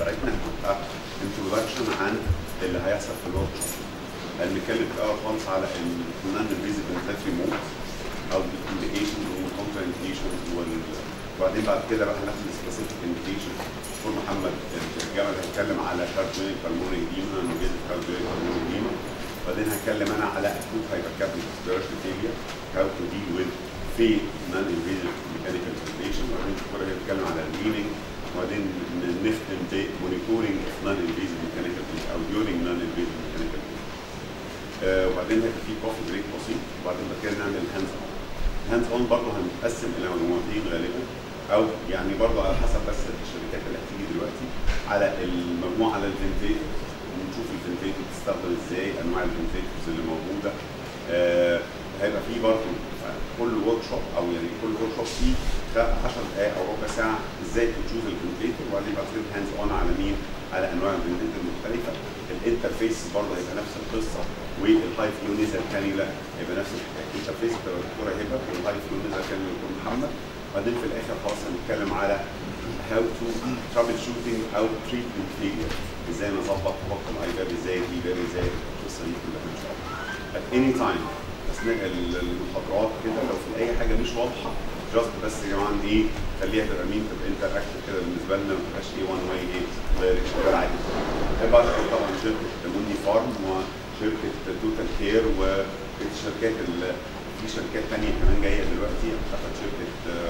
بتاعتنا هتبقى انتروداكشن عن اللي هيحصل في الورك شوب هنتكلم في الاول خالص على النون انفيزيف انفلاتري مود او الانديكيشن والكونتر انديكيشن وبعدين بعد كده بقى هناخد سبيسيفيك انديكيشن دكتور محمد الجمل هيتكلم على كارديوليك بالمونري ايديما نوجيز كارديوليك بالمونري ايديما بعدين هتكلم انا على اكوت هايبركابنيك ريسبيراتوري فيلير هاو تو ديل ويز في نون انفيزيف ميكانيكال فنتيشن وبعدين الدكتور هيتكلم على الرينينج وبعدين نختم بمونيتورنج نون انفيزيف ميكانيكال او ديورنج نون انفيزيف ميكانيكال آه وبعدين هيبقى في كوفي بريك بسيط وبعدين بعد كده نعمل هاندز اون هاندز اون برضه هنقسم الى مجموعتين غالبا او يعني برضه على حسب بس الشركات اللي هتيجي دلوقتي على المجموعه على الفنتيتور ونشوف الفنتيتور بتستخدم ازاي انواع الفنتيتورز اللي موجوده آه هيبقى في برضه كل ورك شوب او يعني كل ورك شوب فيه 10 دقائق او ربع ساعه ازاي تشوف الفنتيتور وبعدين بعد كده هاندز اون على مين؟ على انواع الفنتيتور المختلفه الانترفيس برضه هيبقى نفس القصه والهاي فلو نيزل كانيولا هيبقى نفس الحكايه الانترفيس بتاع الدكتوره هبه والهاي فلو نيزل كانيولا دكتور محمد وبعدين في الاخر خلاص هنتكلم على هاو تو ترابل شوتنج او تريتمنت فيلير ازاي نظبط وقت الايباب ازاي الباب ازاي القصه دي كلها ان شاء الله at any time اثناء المحاضرات كده لو في اي حاجه مش واضحه جاست بس يا جماعه ايه خليها تبقى مين تبقى انتراكتيف كده بالنسبه لنا ما تبقاش ايه وان واي ايه دايركشن غير عادي. بحب اشكر طبعا شركه موني فارم وشركه توتال كير والشركات في شركات ثانيه كمان جايه دلوقتي اعتقد شركه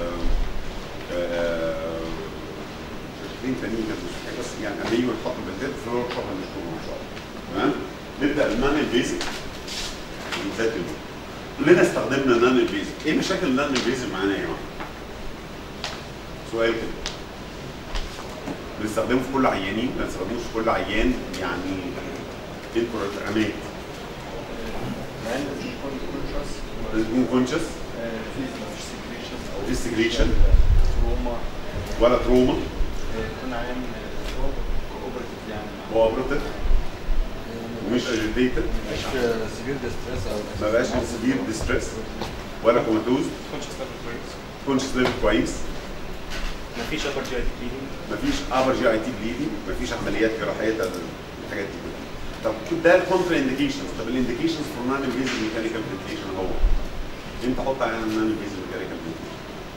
شركتين ثانيين كانوا مش فاكر بس يعني اما يجوا يتحطوا بالذات في الورك شوب هنشكرهم ان شاء الله. تمام؟ نبدا المان البيزك ذات ليه استخدمنا نان انفيزيف؟ ايه مشاكل النان انفيزيف معانا يا جماعه؟ سؤال كده. بنستخدمه في كل عيانين، ما بنستخدموش في كل عيان يعني انتوا عماد. بنكون كونشس مفيش سكريشن تروما ولا تروما يكون عيان كوبرتيف يعني كوبرتيف ومش اجيتيتد مش سيفير ديستريس او ما بقاش سيفير ديستريس ولا كوماتوز كونشس ليفل كويس كونشس ليفل كويس مفيش ابر جي اي تي بليدنج مفيش ابر جي اي تي بليدنج مفيش عمليات جراحيه الحاجات دي كلها طب ده الكونتر انديكيشنز طب الانديكيشنز فور نون انفيزيف ميكانيكال فنتيشن هو امتى احط على نون انفيزيف ميكانيكال فنتيشن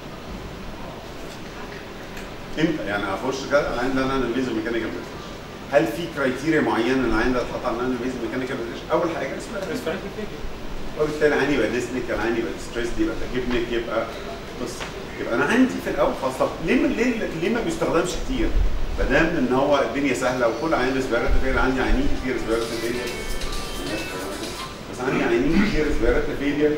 امتى يعني اخش كده انا عندي نون انفيزيف ميكانيكال فنتيشن هل في كرايتيريا معينه انا عندي اتحط على نون انفيزيف ميكانيكال فنتيشن اول حاجه اسمها ريسبيراتوري فيلير وبالتالي عندي يبقى ديسنيك كان عندي يبقى ستريس يبقى تاكيبنيك يبقى بص يبقى انا عندي في الاول خلاص طب ليه ما- ليه ليه ما بيستخدمش كتير؟ ما دام ان هو الدنيا سهله وكل عيان ريسبيراتوري فيلير عندي عيانين كتير ريسبيراتوري فيلير بس عندي عيانين كتير ريسبيراتوري فيلير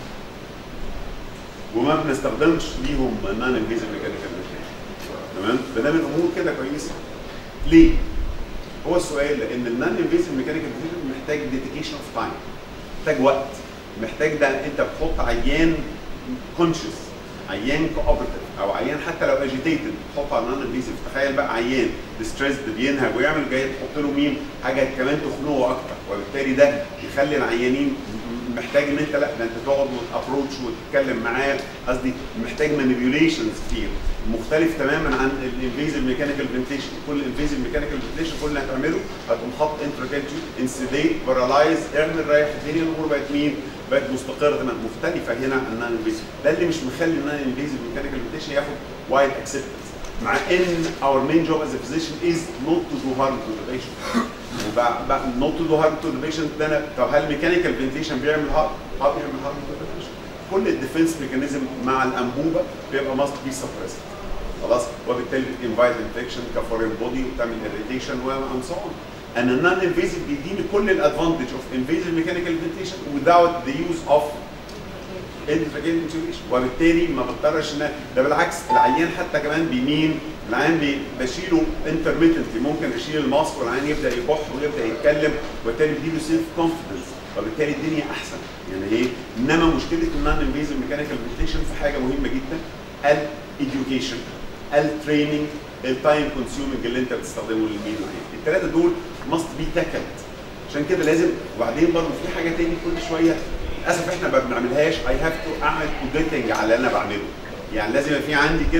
وما بنستخدمش ليهم نون انفيزيف ميكانيكال تمام؟ ما دام الامور كده كويسه ليه؟ هو السؤال لان النون انفيزيف ميكانيكال محتاج ديديكيشن اوف تايم محتاج وقت محتاج ده انت بتحط عيان كونشس عيان كوبرتيف او عيان حتى لو اجيتيتد تحط على نون انفيزيف تخيل بقى عيان ستريسد بينهج ويعمل جاي تحط له مين حاجه كمان تخنقه اكتر وبالتالي ده يخلي العيانين محتاج ان انت لا ده انت تقعد وتابروتش وتتكلم معاه قصدي محتاج مانيبيوليشنز كتير مختلف تماما عن الانفيزيف ميكانيكال فنتيشن كل انفيزيف ميكانيكال فنتيشن كل اللي هتعمله هتقوم حاطط انتراكالتي انسيديت بارالايز اعمل رايح الدنيا الامور بقت مين؟ بقت مستقره تمام مختلفه هنا عن النون انفيزيف ده اللي مش مخلي النون انفيزيف ميكانيكال فنتيشن ياخد وايد اكسبتنس مع ان our main job as a physician is not to do harm to the patient وبقى not to do harm to the patient ده انا طب هل الميكانيكال فنتيشن بيعمل هارم؟ اه بيعمل هارم to the patient كل الديفنس ميكانيزم مع الانبوبه بيبقى ماست بي سبريسد خلاص وبالتالي بتنفايت انفكشن كفورين بودي وبتعمل اريتيشن وان سو اون ان النون انفيزيف بيديني كل الادفانتج اوف انفيزيف ميكانيكال فنتيشن without the use of انتراجين انتوبيشن وبالتالي ما بضطرش ان ده بالعكس العيان حتى كمان بيمين العيان بي- بشيله انترميتنتلي ممكن اشيل الماسك والعيان يبدا يكح ويبدا يتكلم وبالتالي بيديله سيلف كونفدنس وبالتالي الدنيا احسن يعني ايه انما مشكله النون انفيزيف ميكانيكال فنتيشن في حاجه مهمه جدا الاديوكيشن التريننج التايم كونسيومنج اللي انت بتستخدمه للمين العيان الثلاثه دول ماست بي تاكلد عشان كده لازم وبعدين برضه في حاجه تاني كل شويه للاسف احنا ما بنعملهاش اي هاف تو اعمل اوديتنج على اللي انا بعمله يعني لازم يبقى في عندي كده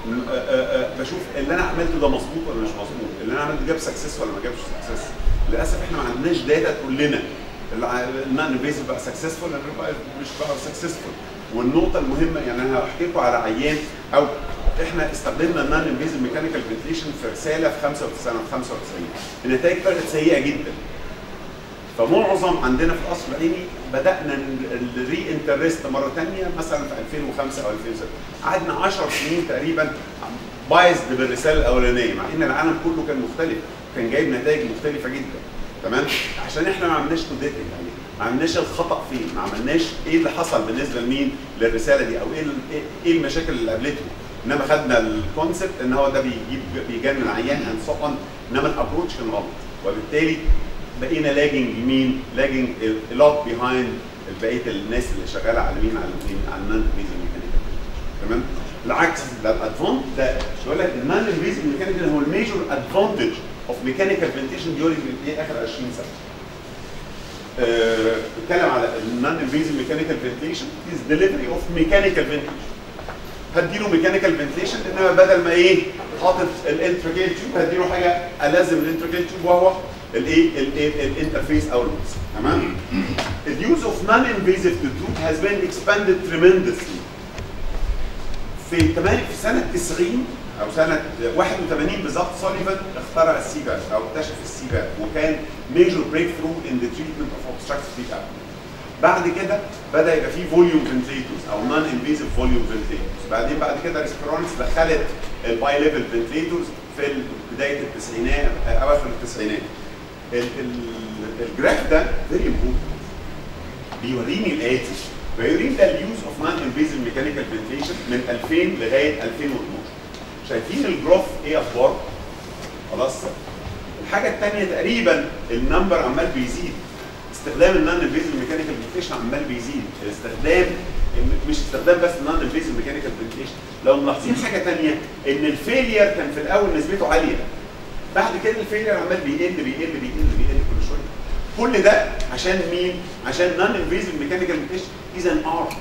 م- آه، آه، آه، بشوف اللي انا عملته ده مظبوط ولا مش مظبوط اللي انا عملته جاب سكسس ولا ما جابش سكسس للاسف احنا ما عندناش داتا تقول لنا النون انفيزيف بقى سكسسفول ولا بقى مش بقى سكسسفول والنقطه المهمه يعني انا هحكي لكم على عيان او احنا استخدمنا النون انفيزيف ميكانيكال فنتيليشن في رساله في 95 سنه 95 النتائج كانت سيئه جدا فمعظم عندنا في القصر العيني بدانا الري انترست مره ثانيه مثلا في 2005 او 2006 قعدنا 10 سنين تقريبا بايزد بالرساله الاولانيه مع ان العالم كله كان مختلف كان جايب نتائج مختلفه جدا تمام عشان احنا ما عملناش توديتنج يعني ما عملناش الخطا فين ما عملناش ايه اللي حصل بالنسبه لمين للرساله دي او ايه ال- إيه- ايه المشاكل اللي قابلته انما خدنا الكونسبت ان هو ده بيجيب بيجنن العيان اند سو اون انما الابروتش كان غلط وبالتالي بقينا لاجنج يمين لاجنج لوت بيهايند بقيه الناس اللي شغاله على مين على مين على النون انفيزيف ميكانيكال تمام العكس ده الادفانت ده بيقول لك النون انفيزيف ميكانيكال هو الميجور ادفانتج اوف ميكانيكال فنتيشن ديورنج اخر 20 سنه آه، بتكلم على النون انفيزيف ميكانيكال فنتيشن از ديليفري اوف ميكانيكال فنتيشن هديله ميكانيكال فنتيشن انما بدل ما ايه حاطط الانترجيل تيوب هديله حاجه الازم الانترجيل تيوب وهو الايه الايه الانترفيس او الوكس تمام اليوز اوف نون انفيزيف تيوب has been expanded tremendously في كمان في سنه 90 او سنه 81 بالظبط سوليفان اخترع السيباك او اكتشف السيباك وكان ميجور بريك ثرو ان ذا تريتمنت اوف obstructive sleep apnea بعد كده بدا يبقى في فوليوم فنتليتورز او نون انفيزيف فوليوم فنتليتورز بعدين بعد كده ريسبيرونكس دخلت الباي ليفل فنتليتورز في بدايه التسعينات اواخر التسعينات ال- ال- الجراف ده فيري امبورتنت بيوريني الاتي بيوريني ده اليوز اوف نون انفيزيف ميكانيكال فنتليشن من 2000 لغايه 2012 شايفين الجراف ايه اخباره؟ خلاص الحاجه الثانيه تقريبا النمبر عمال بيزيد استخدام النون انفيزيف ميكانيكال فنتليشن عمال بيزيد استخدام مش استخدام بس النون انفيزيف ميكانيكال فنتليشن لو ملاحظين حاجه ثانيه ان الفيلير كان في الاول نسبته عاليه بعد كده الفيلير عمال بيقل بيقل بيقل بيقل كل شويه كل ده عشان مين؟ عشان نون انفيزيف ميكانيكال فنتليشن از ان ارت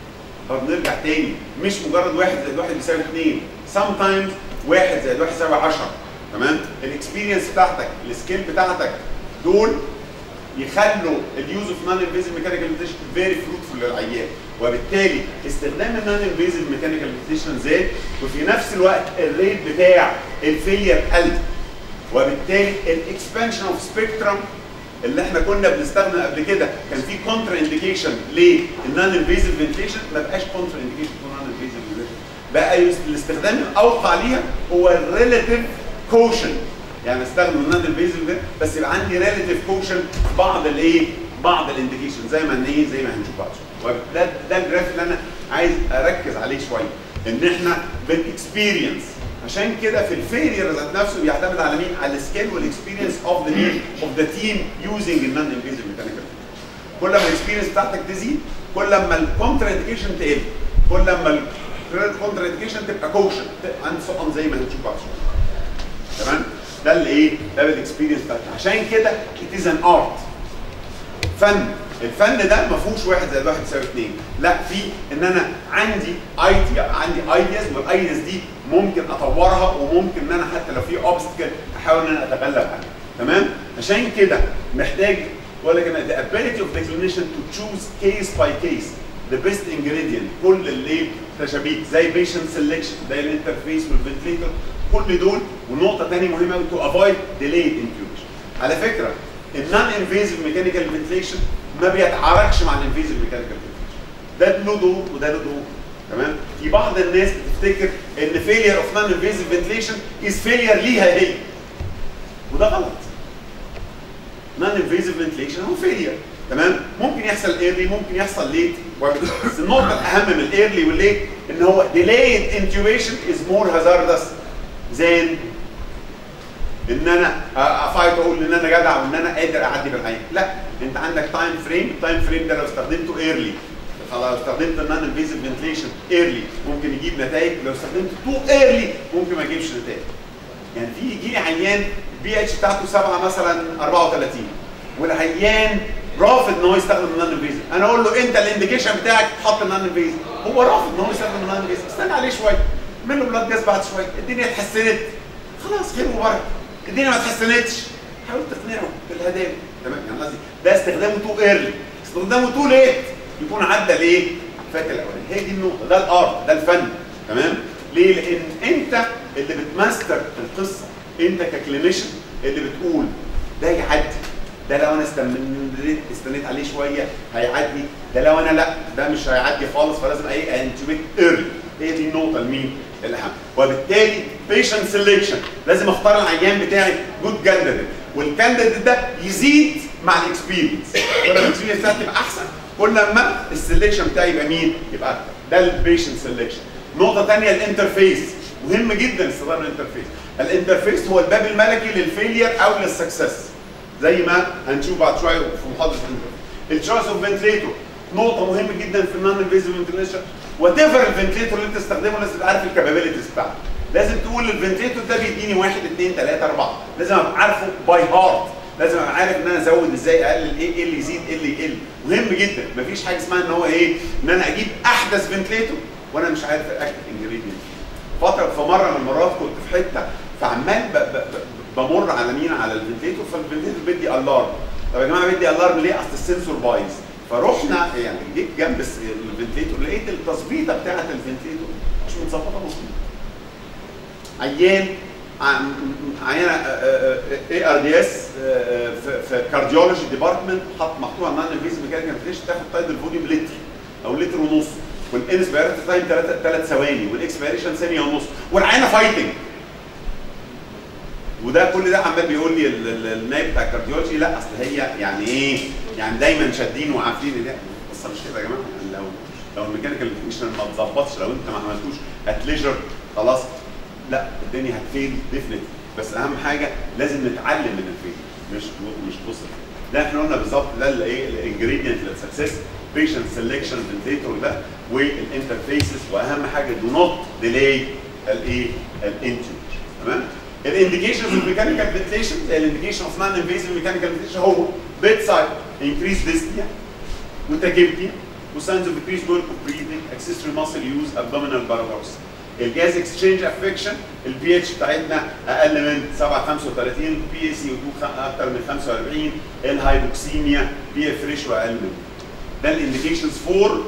طب نرجع تاني مش مجرد واحد زائد واحد بيساوي اثنين سام تايمز واحد زائد واحد يساوي 10 تمام الاكسبيرينس بتاعتك السكيل بتاعتك دول يخلوا اليوز اوف نون انفيزيف ميكانيكال فنتيشن فيري فروتفول للعيان وبالتالي استخدام النون انفيزيف ميكانيكال فنتيشن زاد وفي نفس الوقت الريت بتاع الفيلير قل وبالتالي الاكسبانشن اوف سبيكترم اللي احنا كنا بنستخدم قبل كده كان في كونترا انديكيشن للنون انفيزيف فنتيشن ما بقاش كونترا انديكيشن نون انفيزيف بقى يس- الاستخدام الاوقع ليها هو الريلاتيف كوشن يعني استخدم النون انفيزيف ده بس يبقى عندي ريلاتيف كوشن في بعض الايه بعض الانديكيشن زي ما ايه زي ما هنشوف بعد شويه وده ده الجراف اللي انا عايز اركز عليه شويه ان احنا بالاكسبيرينس عشان كده في الفيلير ذات نفسه بيعتمد على مين؟ على السكيل والاكسبيرينس اوف ذا مين؟ اوف ذا تيم يوزنج النون انفيزيف ميكانيكال كل ما الاكسبيرينس بتاعتك تزيد كل ما الكونترا انديكيشن تقل كل ما الكونترا انديكيشن تبقى كوشن عند سقم زي ما هنشوف بعد شويه تمام ده اللي ايه ده بالاكسبيرينس بتاعتك عشان كده ات از ان ارت فن الفن ده ما فيهوش واحد زائد واحد يساوي اثنين لا في ان انا عندي ايديا عندي ايدياز والايدياز دي ممكن اطورها وممكن ان انا حتى لو في اوبستكل احاول ان انا اتغلب عليه تمام عشان كده محتاج بقول لك انا the ability of the clinician to choose case by case the best ingredient كل اللي تشابيك زي patient selection زي الانترفيس والفنتليتر كل دول ونقطه ثانيه مهمه قوي to avoid delayed intubation على فكره النون انفيزيف ميكانيكال فنتليشن ما بيتعاركش مع الانفيزيف ميكانيكال فنتليشن ده له دور وده له دور تمام في بعض الناس بتفتكر ان فيلير اوف نون انفيزيف فنتليشن از فيلير ليها هي وده غلط نون انفيزيف فنتليشن هو فيلير تمام ممكن يحصل ايرلي ممكن يحصل ليت بس النقطه الاهم من الايرلي والليت ان هو delayed intubation is more hazardous than ان انا افايت اقول ان انا جدع وان انا قادر اعدي بالعين لا انت عندك تايم فريم التايم فريم ده لو استخدمته ايرلي خلاص لو استخدمت النون انفيزيف فنتليشن ايرلي ممكن يجيب نتائج لو استخدمت تو ايرلي ممكن ما يجيبش نتائج يعني في يجي لي عيان بي اتش بتاعته 7 مثلا 34 والعيان رافض ان هو يستخدم النون انفيزيف انا اقول له انت الانديكيشن بتاعك تحط النون انفيزيف هو رافض ان هو يستخدم النون انفيزيف استنى عليه شويه اعمل له بلاد جاز بعد شويه الدنيا اتحسنت خلاص خير وبركه الدنيا ما اتحسنتش حاول تقنعه بالهداوه تمام يعني قصدي ده استخدامه تو ايرلي استخدامه تو ليت يكون عدى الايه؟ فات الاولاني هي دي النقطه ده الارت ده الفن تمام ليه؟ لان انت اللي بتماستر القصه انت ككلينيشن اللي بتقول ده يعدي ده لو انا استنيت استنيت عليه شويه هيعدي ده لو انا لا ده مش هيعدي خالص فلازم ايه انتوبيت ايرلي هي دي النقطه المين الاهم وبالتالي بيشنت سيلكشن لازم اختار العيان بتاعي جود كانديديت والكانديديت ده يزيد مع الاكسبيرينس كل ما الاكسبيرينس بتاعتي تبقى احسن كل ما السلكشن بتاعي يبقى مين يبقى اكتر ده البيشنت سيلكشن نقطه ثانيه الانترفيس مهم جدا استخدام الانترفيس الانترفيس هو الباب الملكي للفيلير او للسكسس زي ما هنشوف بعد شويه في محاضره التشويس اوف فنتليتور نقطه مهمه جدا في النون انفيزيف فنتليشن وات ايفر الفنتليتور اللي انت تستخدمه لازم تبقى عارف الكابابيلتيز بتاعته لازم تقول الفنتليتور ده بيديني واحد اثنين ثلاثه اربعه لازم ابقى عارفه باي هارت لازم ابقى عارف ان انا ازود ازاي اقلل ايه ايه اللي يزيد ايه اللي يقل مهم جدا مفيش حاجه اسمها ان هو ايه ان انا اجيب احدث فنتليتور وانا مش عارف الاكتف انجريدينت فتره في مره من المرات كنت في حته فعمال ب- ب- ب- بمر على مين على الفنتليتور فالفنتليتور بيدي الارم طب يا جماعه بيدي الارم ليه اصل السنسور بايظ فرحنا يعني جيت جنب الس- الفنتليتور لقيت التظبيطه بتاعه الفنتليتور مش متظبطه مظبوط عيان عن- عيانه اي ار دي اس في كارديولوجي ديبارتمنت حط محطوط على النون انفيزيف ميكانيكال فينتيشن تاخد تايدل فوليوم لتر او لتر ونص والانسبيرت تايم ثلاث ثواني والاكسبيريشن ثانيه ونص والعينه فايتنج وده كل ده عمال بيقول لي ال- ال- النايب بتاع الكارديولوجي لا اصل هي يعني ايه يعني دايما شادين وعارفين ده القصه مش كده يا جماعه يعني لو لو الميكانيكال فينيشن ما اتظبطش لو انت ما عملتوش ات ليجر خلاص لا الدنيا هتفيل ديفنت بس اهم حاجه لازم نتعلم من الفيل مش مش توصل ده احنا قلنا بالظبط ده الايه الانجريدينت للسكسس بيشنت سelection فنتيتور ده والانترفيسز واهم حاجه دو نوت ديلي الايه الانتوج تمام الانديكيشنز اوف ميكانيكال فنتيشن الانديكيشن اوف نون انفيزيف ميكانيكال فنتيشن هو بيت سايد انكريز ديسنيا وتاكيبتيا وساينز اوف decreased work of breathing accessory muscle use abdominal paradox الجاز اكسشينج افكشن البي اتش بتاعتنا اقل من 7 35 بي سي 2 اكتر من 45 الهايبوكسيميا بي اف ريشيو اقل من ده الانديكيشنز فور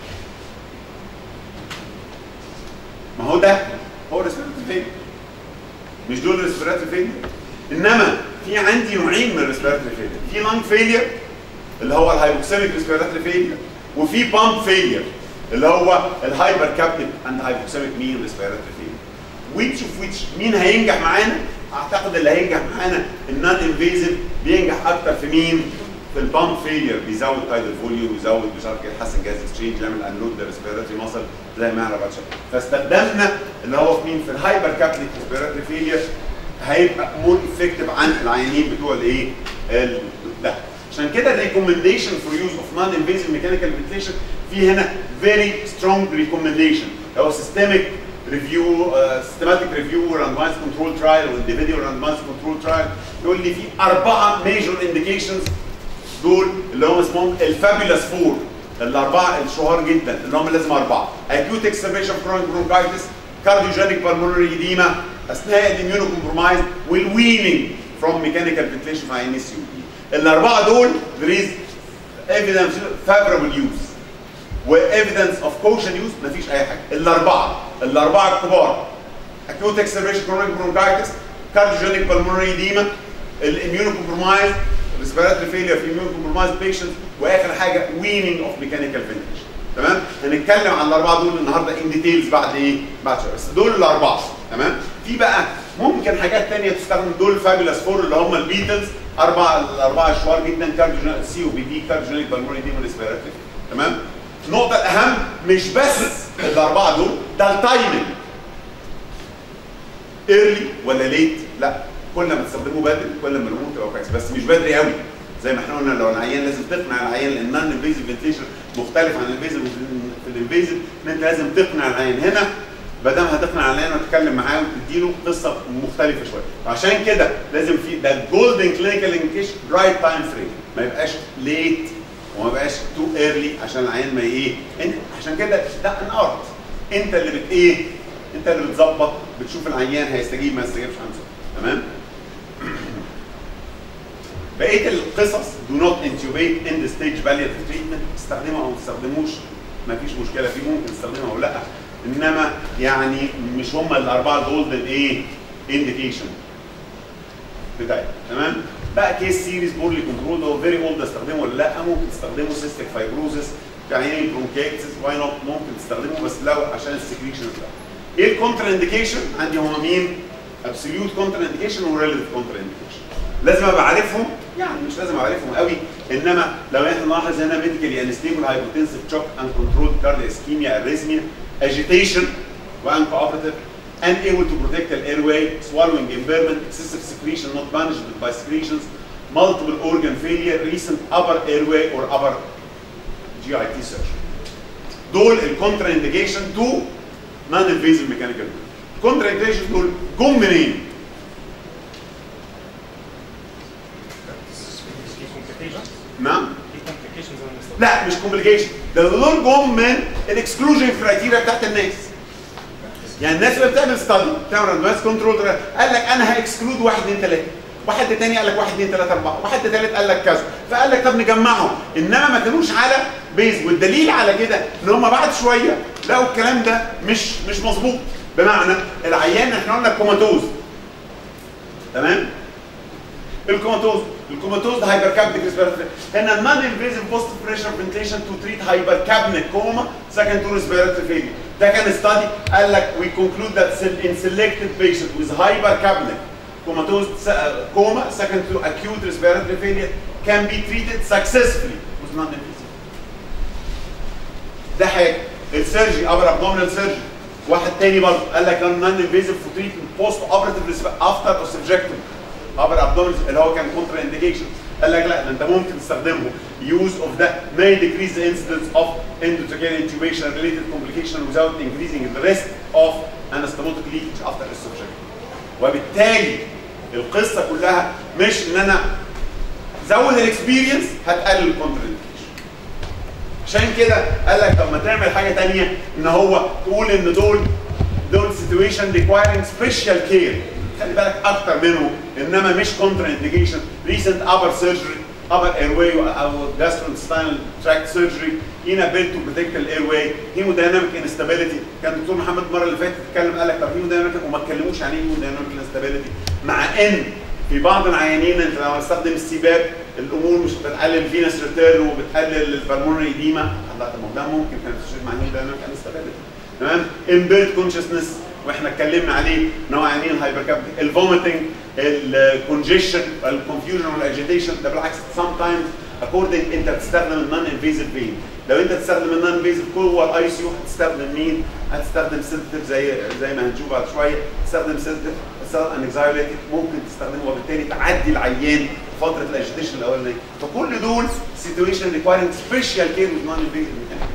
ما هو ده هو ريسبيراتوري فيلير مش دول ريسبيراتوري فيلير انما في عندي نوعين من الريسبيراتوري فيلير في لانج فيلير اللي هو الهايبوكسيميك ريسبيراتوري فيلير وفي بامب فيلير اللي هو الهايبر كابتيف اند هايبوكسيميك مين ريسبيراتوري فيلير ويتش اوف ويتش مين هينجح معانا؟ اعتقد اللي هينجح معانا النون انفيزيف بينجح اكتر في مين؟ في البامب فيلير بيزود تايدل فوليوم يزود مش عارف ايه يحسن جهاز اكسشينج يعمل انلود ريسبيراتوري ماسل زي ما احنا بعد شويه فاستخدمنا اللي هو في مين؟ في الهايبر كابتيف ريسبيراتوري فيلير هيبقى مور افكتيف عن العيانين بتوع الايه؟ ال- ده عشان كده الريكومنديشن فور يوز اوف نون انفيزيف ميكانيكال فنتيشن في هنا فيري سترونج ريكومنديشن هو سيستميك ريفيو سيستماتيك ريفيو راندمايز كنترول ترايل وانديفيديو راندمايز كنترول ترايل يقول لي في اربعه ميجور انديكيشنز دول اللي هم اسمهم الفابيلس فور الاربعه الشهار جدا اللي هم لازم اربعه acute exacerbation chronic bronchitis cardiogenic pulmonary edema اثناء الاميونو كومبرومايز والويننج from mechanical ventilation مع ان اس الاربعه دول there is evidence favorable use وايفيدنس اوف كوشن يوز مفيش اي حاجه الاربعه الاربعه الكبار acute exacerbation chronic bronchitis cardiogenic pulmonary edema الاميونو كومبرومايز respiratory failure في immune compromised patients واخر حاجه weaning of mechanical ventilation تمام هنتكلم عن الاربعه دول النهارده ان ديتيلز بعد ايه بعد شويه بس دول الاربعه تمام في بقى ممكن حاجات تانية تستخدم دول فابيلاس فور اللي هم البيتلز اربعه الاربعه الشوار جدا كارديو سي او بي دي كارديوجينيك بالمونري دي والريسبيراتوري تمام النقطه الاهم مش بس الاربعه دول ده التايمنج ايرلي ولا ليت لا كل ما تستخدمه بدري كل ما الامور تبقى كويسه بس مش بدري قوي زي ما احنا قلنا لو العيان لازم تقنع العيان لان النون انفيزيف فنتيشن مختلف عن الانفيزيف في الانفيزيف ان انت لازم تقنع العيان هنا ما دام هتقنع العيان وتتكلم معاه وتديله قصه مختلفه شويه عشان كده لازم في ده الجولدن كلينيكال انكيشن رايت تايم فريم ما يبقاش ليت وما يبقاش تو ايرلي عشان العيان ما ايه إن- عشان كده ده ان ارت انت اللي بت ايه انت اللي بتظبط بتشوف العيان هيستجيب ما يستجيبش عنده تمام بقيه القصص do not intubate in the stage palliative treatment استخدمها او ما تستخدموش ما فيش مشكله فيه ممكن تستخدمها او لا انما يعني مش هم الاربعه جولدن ايه انديكيشن بتاعتها تمام بقى كيس سيريز بورلي كنترول هو فيري اولد استخدمه ولا لا ممكن تستخدمه سيستيك فايبروزس يعني برونكيتس واي نوت ممكن تستخدمه بس لو عشان السكريشن بتاعه ايه الكونتر انديكيشن عندي هما مين ابسوليوت كونتر انديكيشن وريليتيف كونتر انديكيشن لازم ابقى عارفهم يعني مش لازم ابقى عارفهم قوي انما لو احنا نلاحظ هنا ميديكالي انستيبل هايبوتنسيف شوك ان كنترول كارديا اسكيميا اريزميا اجيتيشن وان cooperative unable to protect the airway, swallowing impairment, excessive secretion not managed by secretions, multiple organ failure, recent upper airway or upper GIT surgery. دول الكونترا انديكيشن تو نون انفيزيف ميكانيكال الكونترا انديكيشن دول جم منين؟ في complications نعم في complications انا مستغرب. لا مش كومبليكيشن ده دول جم من الاكسكلوجن كرايتيريا بتاعت الناس يعني الناس اللي بتعمل ستادي بتعمل راندمايز كنترول قال لك انا هاكسكلود واحد اثنين ثلاثه واحد تاني قال لك واحد اثنين ثلاثه اربعه واحد ثالث قال لك كذا فقال لك طب نجمعهم انما ما كانوش على بيز والدليل على كده ان هم بعد شويه لقوا الكلام ده مش مش مظبوط بمعنى العيان احنا قلنا كوماتوز تمام الكوماتوز الكوماتوز ده هايبر كابنيك ريسبيراتوري هنا النون انفيزيف بوست بريشر فنتيشن تو تريت هايبر كابنيك كوما سكند تو ريسبيراتوري فيلير ده كان ستادي قال لك وي كونكلود ذات in selected patient with hypercapnic comatose uh, coma second to acute respiratory failure can be treated successfully with non invasive ده حاجه السيرجي ابر ابدومينال سيرجي واحد تاني برضه قال لك نون انفيزيف فور تريتمنت بوست اوبراتيف افتر اوسبجكتوم ابر ابدومينال اللي هو كان كونترا انديكيشن قال لك لا ده انت ممكن تستخدمه use of that may decrease the incidence of endotracheal intubation related complication without increasing the risk of anastomotic leakage after esophageal وبالتالي القصه كلها مش ان انا زود الاكسبيرينس هتقلل الكونترا عشان كده قال لك طب ما تعمل حاجه تانية ان هو تقول ان دول دول سيتويشن ريكوايرنج سبيشال كير خلي بالك اكتر منهم انما مش كونترا انديكيشن ريسنت ابر سيرجري ابر اير واي او جاستروانتستاينال تراكت سيرجري inability to protect الاير واي هيمودايناميك انستابيليتي كان الدكتور محمد المره اللي فاتت اتكلم قال لك طب هيمودايناميك وما اتكلموش عن ايه هيمودايناميك انستابيليتي مع ان في بعض العيانين انت لما تستخدم السباب الامور مش بتقلل فينس ريتيرن وبتقلل البلمونري ايديما لا طب ما هو ده ممكن كان تشتغل مع هيمودايناميك انستابيليتي تمام امبيرد كونشسنس واحنا اتكلمنا عليه ان هو عيانين الهايبر الفوميتنج الكونجيشن الكونفيوجن والاجيتيشن ده بالعكس سام تايمز اكوردنج انت بتستخدم النون انفيزيف فين لو انت تستخدم النون انفيزيف جوه الاي سي يو هتستخدم مين؟ هتستخدم سنتيف زي زي ما هنشوف بعد شويه تستخدم سنتيف تستخدم انكزايوليتيك ممكن تستخدمه وبالتالي تعدي العيان فتره الاجيتيشن الاولانيه فكل دول سيتويشن ريكوايرنج سبيشال كير وذ نون انفيزيف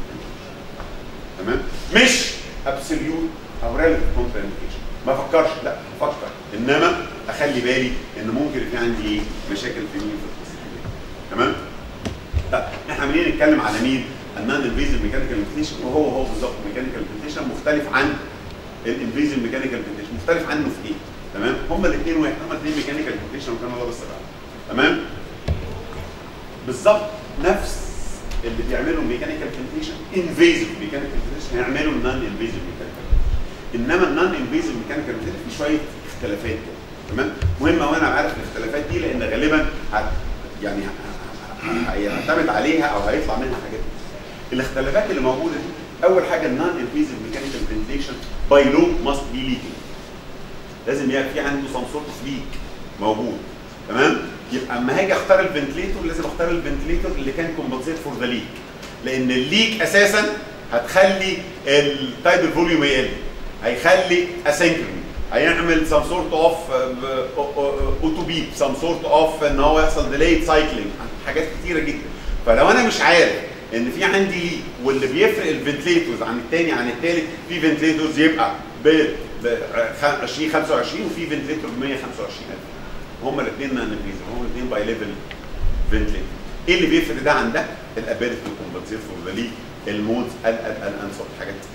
تمام مش ابسوليوت او ريليتيف كونترا انديكيشن ما افكرش لا افكر انما اخلي بالي ان ممكن في عندي ايه مشاكل في مين في القصه دي. تمام طب احنا عمالين نتكلم على مين النون انفيزيف ميكانيكال فنتيشن وهو هو بالظبط ميكانيكال فنتيشن مختلف عن الانفيزيف ميكانيكال فنتيشن مختلف عنه في ايه تمام هما الاثنين واحد هما الاثنين ميكانيكال فنتيشن وكان الله بس بقى. تمام بالظبط نفس اللي بيعملوا ميكانيكال فنتيشن انفيزيف ميكانيكال فنتيشن هيعملوا النون انفيزيف ميكانيكال انما النون انفيزيف ميكانيكال فنتيشن في شويه اختلافات كده تمام مهمه وانا عارف الاختلافات دي لان غالبا هت يعني ه- ه- هيعتمد عليها او هيطلع منها حاجات الاختلافات اللي موجوده دي اول حاجه النون انفيزيف ميكانيكال فنتيشن باي لو ماست بي ليكينج لازم يبقى في عنده سم سورت اوف ليك موجود تمام يبقى اما هاجي اختار الفنتليتور لازم اختار الفنتليتور اللي كان كومبنسيت فور ذا ليك لان الليك اساسا هتخلي التايدل فوليوم يقل هيخلي اسynchronous هيعمل سم سورت اوف اوتو بيب سم سورت اوف ان هو يحصل ديليد سايكلينج حاجات كتيره جدا فلو انا مش عارف ان في عندي ليك واللي بيفرق الفنتليتورز عن الثاني عن الثالث في فنتليتورز يبقى ب ب 20 25 وفي فنتليتور ب 125000 هما الاثنين نان انفيزيف هما الاثنين باي ليفل فنتليتور ايه اللي بيفرق ده عن ده؟ الابيلتي تو كومبنسيت فور ذا ليك المودز الانسر حاجات كتيره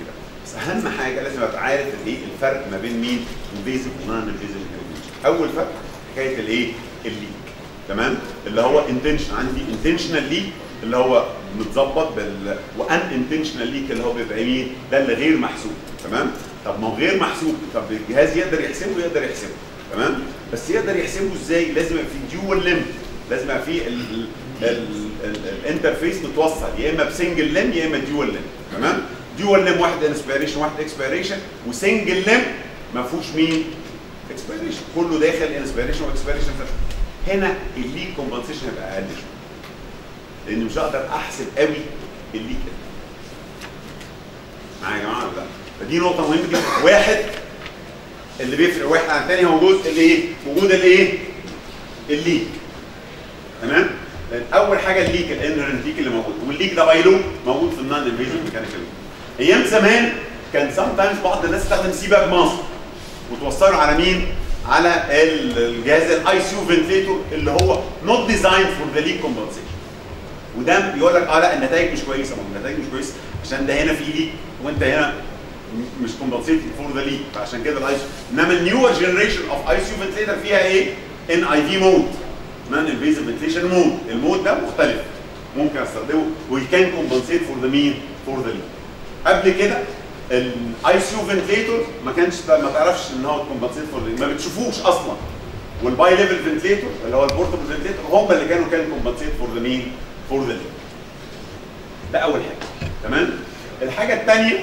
بس اهم حاجه لازم ابقى عارف الايه الفرق ما بين مين انفيزيف ونون انفيزيف اول فرق حكايه الايه الليك تمام اللي هو انتنشن عندي انتنشنال ليك اللي هو متظبط بال وان انتنشنال ليك اللي هو بيبقى مين ده اللي غير محسوب تمام طب ما هو غير محسوب طب الجهاز يقدر يحسبه يقدر يحسبه تمام بس يقدر يحسبه ازاي لازم يبقى في ديول ليمت لازم يبقى في ال- ال- ال- ال- الانترفيس متوصل يا اما بسنجل ليم يا اما ديول ليم تمام ديول ليم واحد انسبيريشن واحد اكسبيريشن وسنجل ليم ما فيهوش مين اكسبيريشن كله داخل انسبيريشن واكسبيريشن هنا الليك كومبنسيشن هيبقى اقل شويه لان مش هقدر احسب قوي الليك معايا يا جماعه ولا لا فدي نقطه مهمه جدا واحد اللي بيفرق واحد عن الثاني هو جزء الايه وجود الايه الليك تمام لأن اول حاجه الليك الانهرنت ليك اللي موجود والليك ده بايلو موجود في النون انفيزيف ميكانيكال ايام زمان كان سام تايمز بعض الناس تستخدم سي باك ماسك وتوصله على مين على ال- الجهاز الاي سي يو فنتليتور اللي هو نوت ديزاين فور ذا ليك كومبنسيشن وده بيقول لك اه لا النتائج مش كويسه ما هو النتائج مش كويسه عشان ده هنا في ليك وانت هنا م- مش كومبنسيتد فور ذا ليك فعشان كده الاي انما النيور جنريشن اوف اي سي يو فنتليتر فيها ايه؟ ان اي في مود نون انفيزيف فنتليشن مود المود ده مختلف ممكن استخدمه وي كان كومبنسيت فور ذا مين؟ فور ذا ليك قبل كده الاي سي يو فنتليتور ما كانش ما تعرفش ان هو كومبنسيت فور ما بتشوفوش اصلا والباي ليفل فنتليتور اللي هو البورتبل فنتليتور هم اللي كانوا كانوا كومبنسيت فور ذا مين؟ فور ذا ليك ده اول حاجه تمام الحاجه الثانيه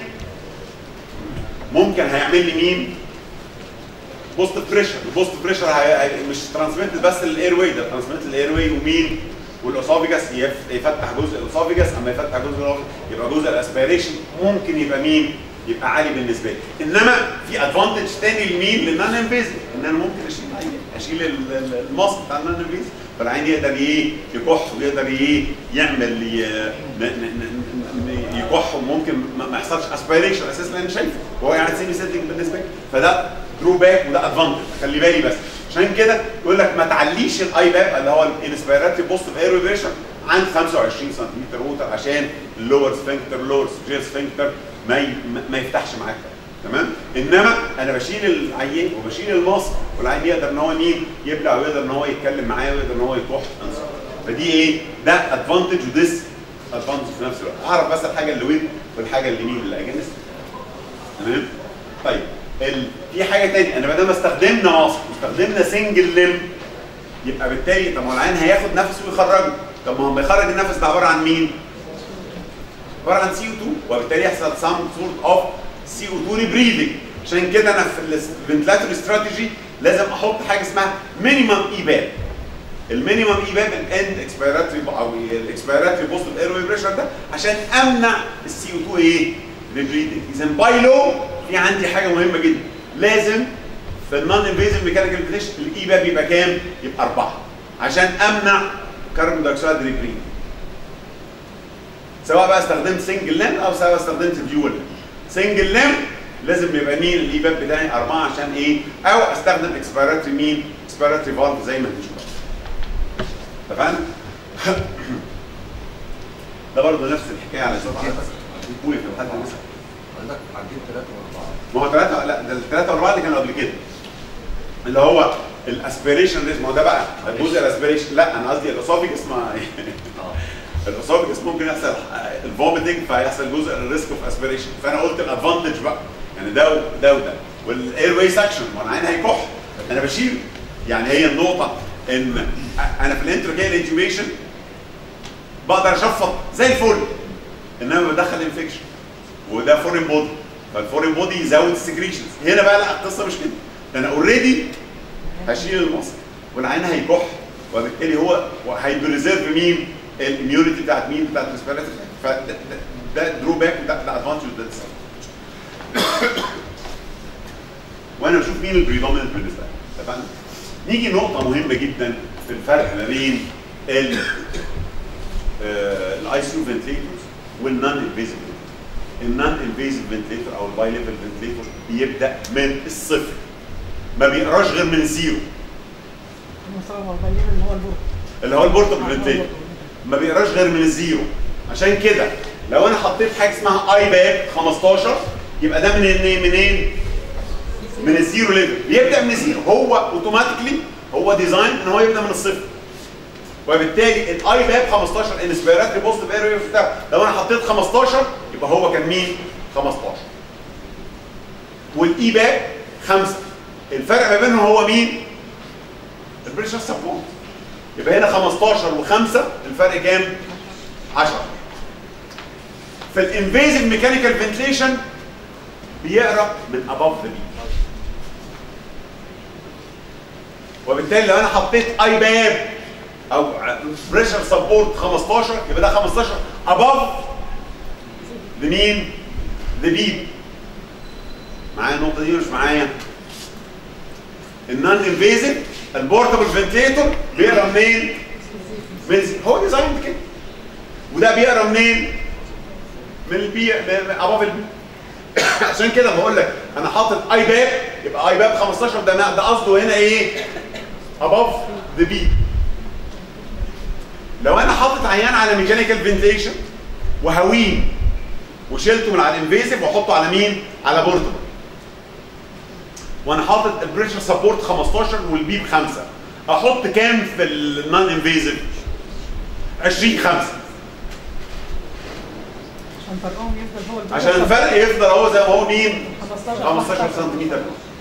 ممكن هيعمل لي مين بوست بريشر البوست بريشر هي... هي- مش ترانسميت بس الاير واي ده ترانسميت الاير واي ومين والاسوفيجاس يف- يفتح جزء الاسوفيجاس اما يفتح جزء الأسوفيجاس يبقى جزء الاسبيريشن ممكن يبقى مين يبقى عالي بالنسبه لي انما في ادفانتج تاني لمين للنون انفيزيف ان انا ممكن اشيل العين اشيل ال- ال- الماسك بتاع النون انفيزيف فالعين يقدر ايه يكح ويقدر ايه يعمل ي- ن- ن- ن- ن- يكح وممكن ما ما يحصلش اسبيريشن اساسا لان شايفه وهو قاعد سيمي سيتنج بالنسبه لي فده درو باك وده ادفانتج خلي بالي بس عشان كده يقول لك ما تعليش الاي باب اللي هو الانسبيراتي بوست في اير بريشر عند 25 سنتيمتر ووتر عشان اللور سفنكتر اللور سفنكتر سفنكتر ما ي- ما- ما يفتحش معاك تمام انما انا بشيل العيان وبشيل الماسك والعيان يقدر ان هو مين يبلع ويقدر ان هو يتكلم معايا ويقدر ان هو يكح فدي ايه ده ادفانتج وديس ادفانتج في نفس الوقت اعرف بس الحاجه اللي وين والحاجه اللي مين اللي اجنست تمام طيب ال... في حاجه تانية انا ما دام استخدمنا ماسك واستخدمنا سنجل ليم يبقى بالتالي طب ما هو العيان هياخد نفسه ويخرجه طب ما هو بيخرج النفس ده عباره عن مين؟ عباره عن سي او 2 وبالتالي يحصل سام سورت اوف سي او 2 ريبريدنج عشان كده انا في الفنتلاتوري استراتيجي لازم احط حاجه اسمها مينيمم اي باب المينيمم اي باب الاند اكسبيراتوري او الاكسبيراتوري بوست الاير بريشر ده عشان امنع السي او 2 ايه؟ ريبريدنج اذا باي لو في عندي حاجه مهمه جدا لازم في النون انفيزيف ميكانيكال فينتيشن الاي باب يبقى كام؟ يبقى اربعه عشان امنع كربون دايوكسيد ريبريدنج سواء بقى استخدمت سنجل لين او سواء استخدمت ديول سنجل لين لازم يبقى مين الايباب بتاعي اربعه عشان ايه؟ او استخدم اكسبيراتري مين؟ اكسبيراتري فالف زي ما هنشوف. اتفقنا؟ ده برضه نفس الحكايه على صوت حضرتك قولي في الحد مثلا حضرتك عديت ثلاثة وأربعة ما هو ثلاثه لا ده الثلاثه واربعه اللي كانوا قبل كده اللي هو الاسبيريشن ريسك ما هو ده بقى الجزء الاسبيريشن لا انا قصدي الاسوفيجس ما اه الاسوفيجس ممكن يحصل الفوميتنج فيحصل جزء الريسك اوف اسبيريشن فانا قلت الادفانتج بقى يعني ده وده وده والاير واي سكشن ما انا عين هيكح انا بشيل يعني هي النقطه ان انا في الانتروكيال انتوبيشن بقدر اشفط زي الفل انما بدخل انفكشن وده فورين بودي فالفورين بودي يزود السكريشنز هنا بقى لا القصه مش كده ده انا اوريدي هشيل المصل والعين هيكح وبالتالي هو هيبريزيرف مين الاميونيتي بتاعت مين بتاعت الريسبيراتوري فده ده, ده درو باك وده ده ادفانتج وده disadvantage. وانا بشوف مين البريدوميننت بالنسبه لي اتفقنا نيجي نقطه مهمه جدا في الفرق ما بين ال الاي سي يو فنتليتورز والنون انفيزيف النون انفيزيف فنتليتور او الباي ليفل فنتليتور بيبدا من الصفر ما بيقراش غير من الزيرو المصاب الغير اللي هو البورت اللي هو البورتبل فنتليتور ما بيقراش غير من الزيرو عشان كده لو انا حطيت حاجه اسمها اي باب 15 يبقى ده من منين منين من الزيرو ليفل بيبدا من الزيرو هو اوتوماتيكلي هو ديزاين ان هو يبدا من الصفر وبالتالي الاي باب 15 انسبيراتري بوزيتيف اير ويف بتاعه لو انا حطيت 15 يبقى هو كان مين 15 والاي باب 5 الفرق ما بينهم هو مين البريشر سبورت يبقى هنا 15 و5 الفرق كام 10 في الانفيزيف ميكانيكال فنتليشن بيقرا من اباف ذا بي وبالتالي لو انا حطيت اي باب او بريشر سبورت 15 يبقى ده 15 اباف لمين؟ لبيب معايا النقطه دي مش معايا؟ النون انفيزيف البورتبل فنتيتور بيقرا منين؟ من هو ديزاين كده وده بيقرا منين؟ من البي اباف البي عشان كده بقول لك انا حاطط اي باب يبقى اي باب 15 ده ده قصده هنا ايه؟ اباف ذا بي لو انا حاطط عيان على ميكانيكال فنتيشن وهويه وشلته من على الانفيزيف واحطه على مين؟ على بورتبل وانا حاطط البريشر سبورت 15 والبيب 5 احط كام في النون انفيزيف 20 5 عشان فرقهم يفضل هو البريشر عشان الفرق يفضل هو زي ما هو مين 15 15 سنتيمتر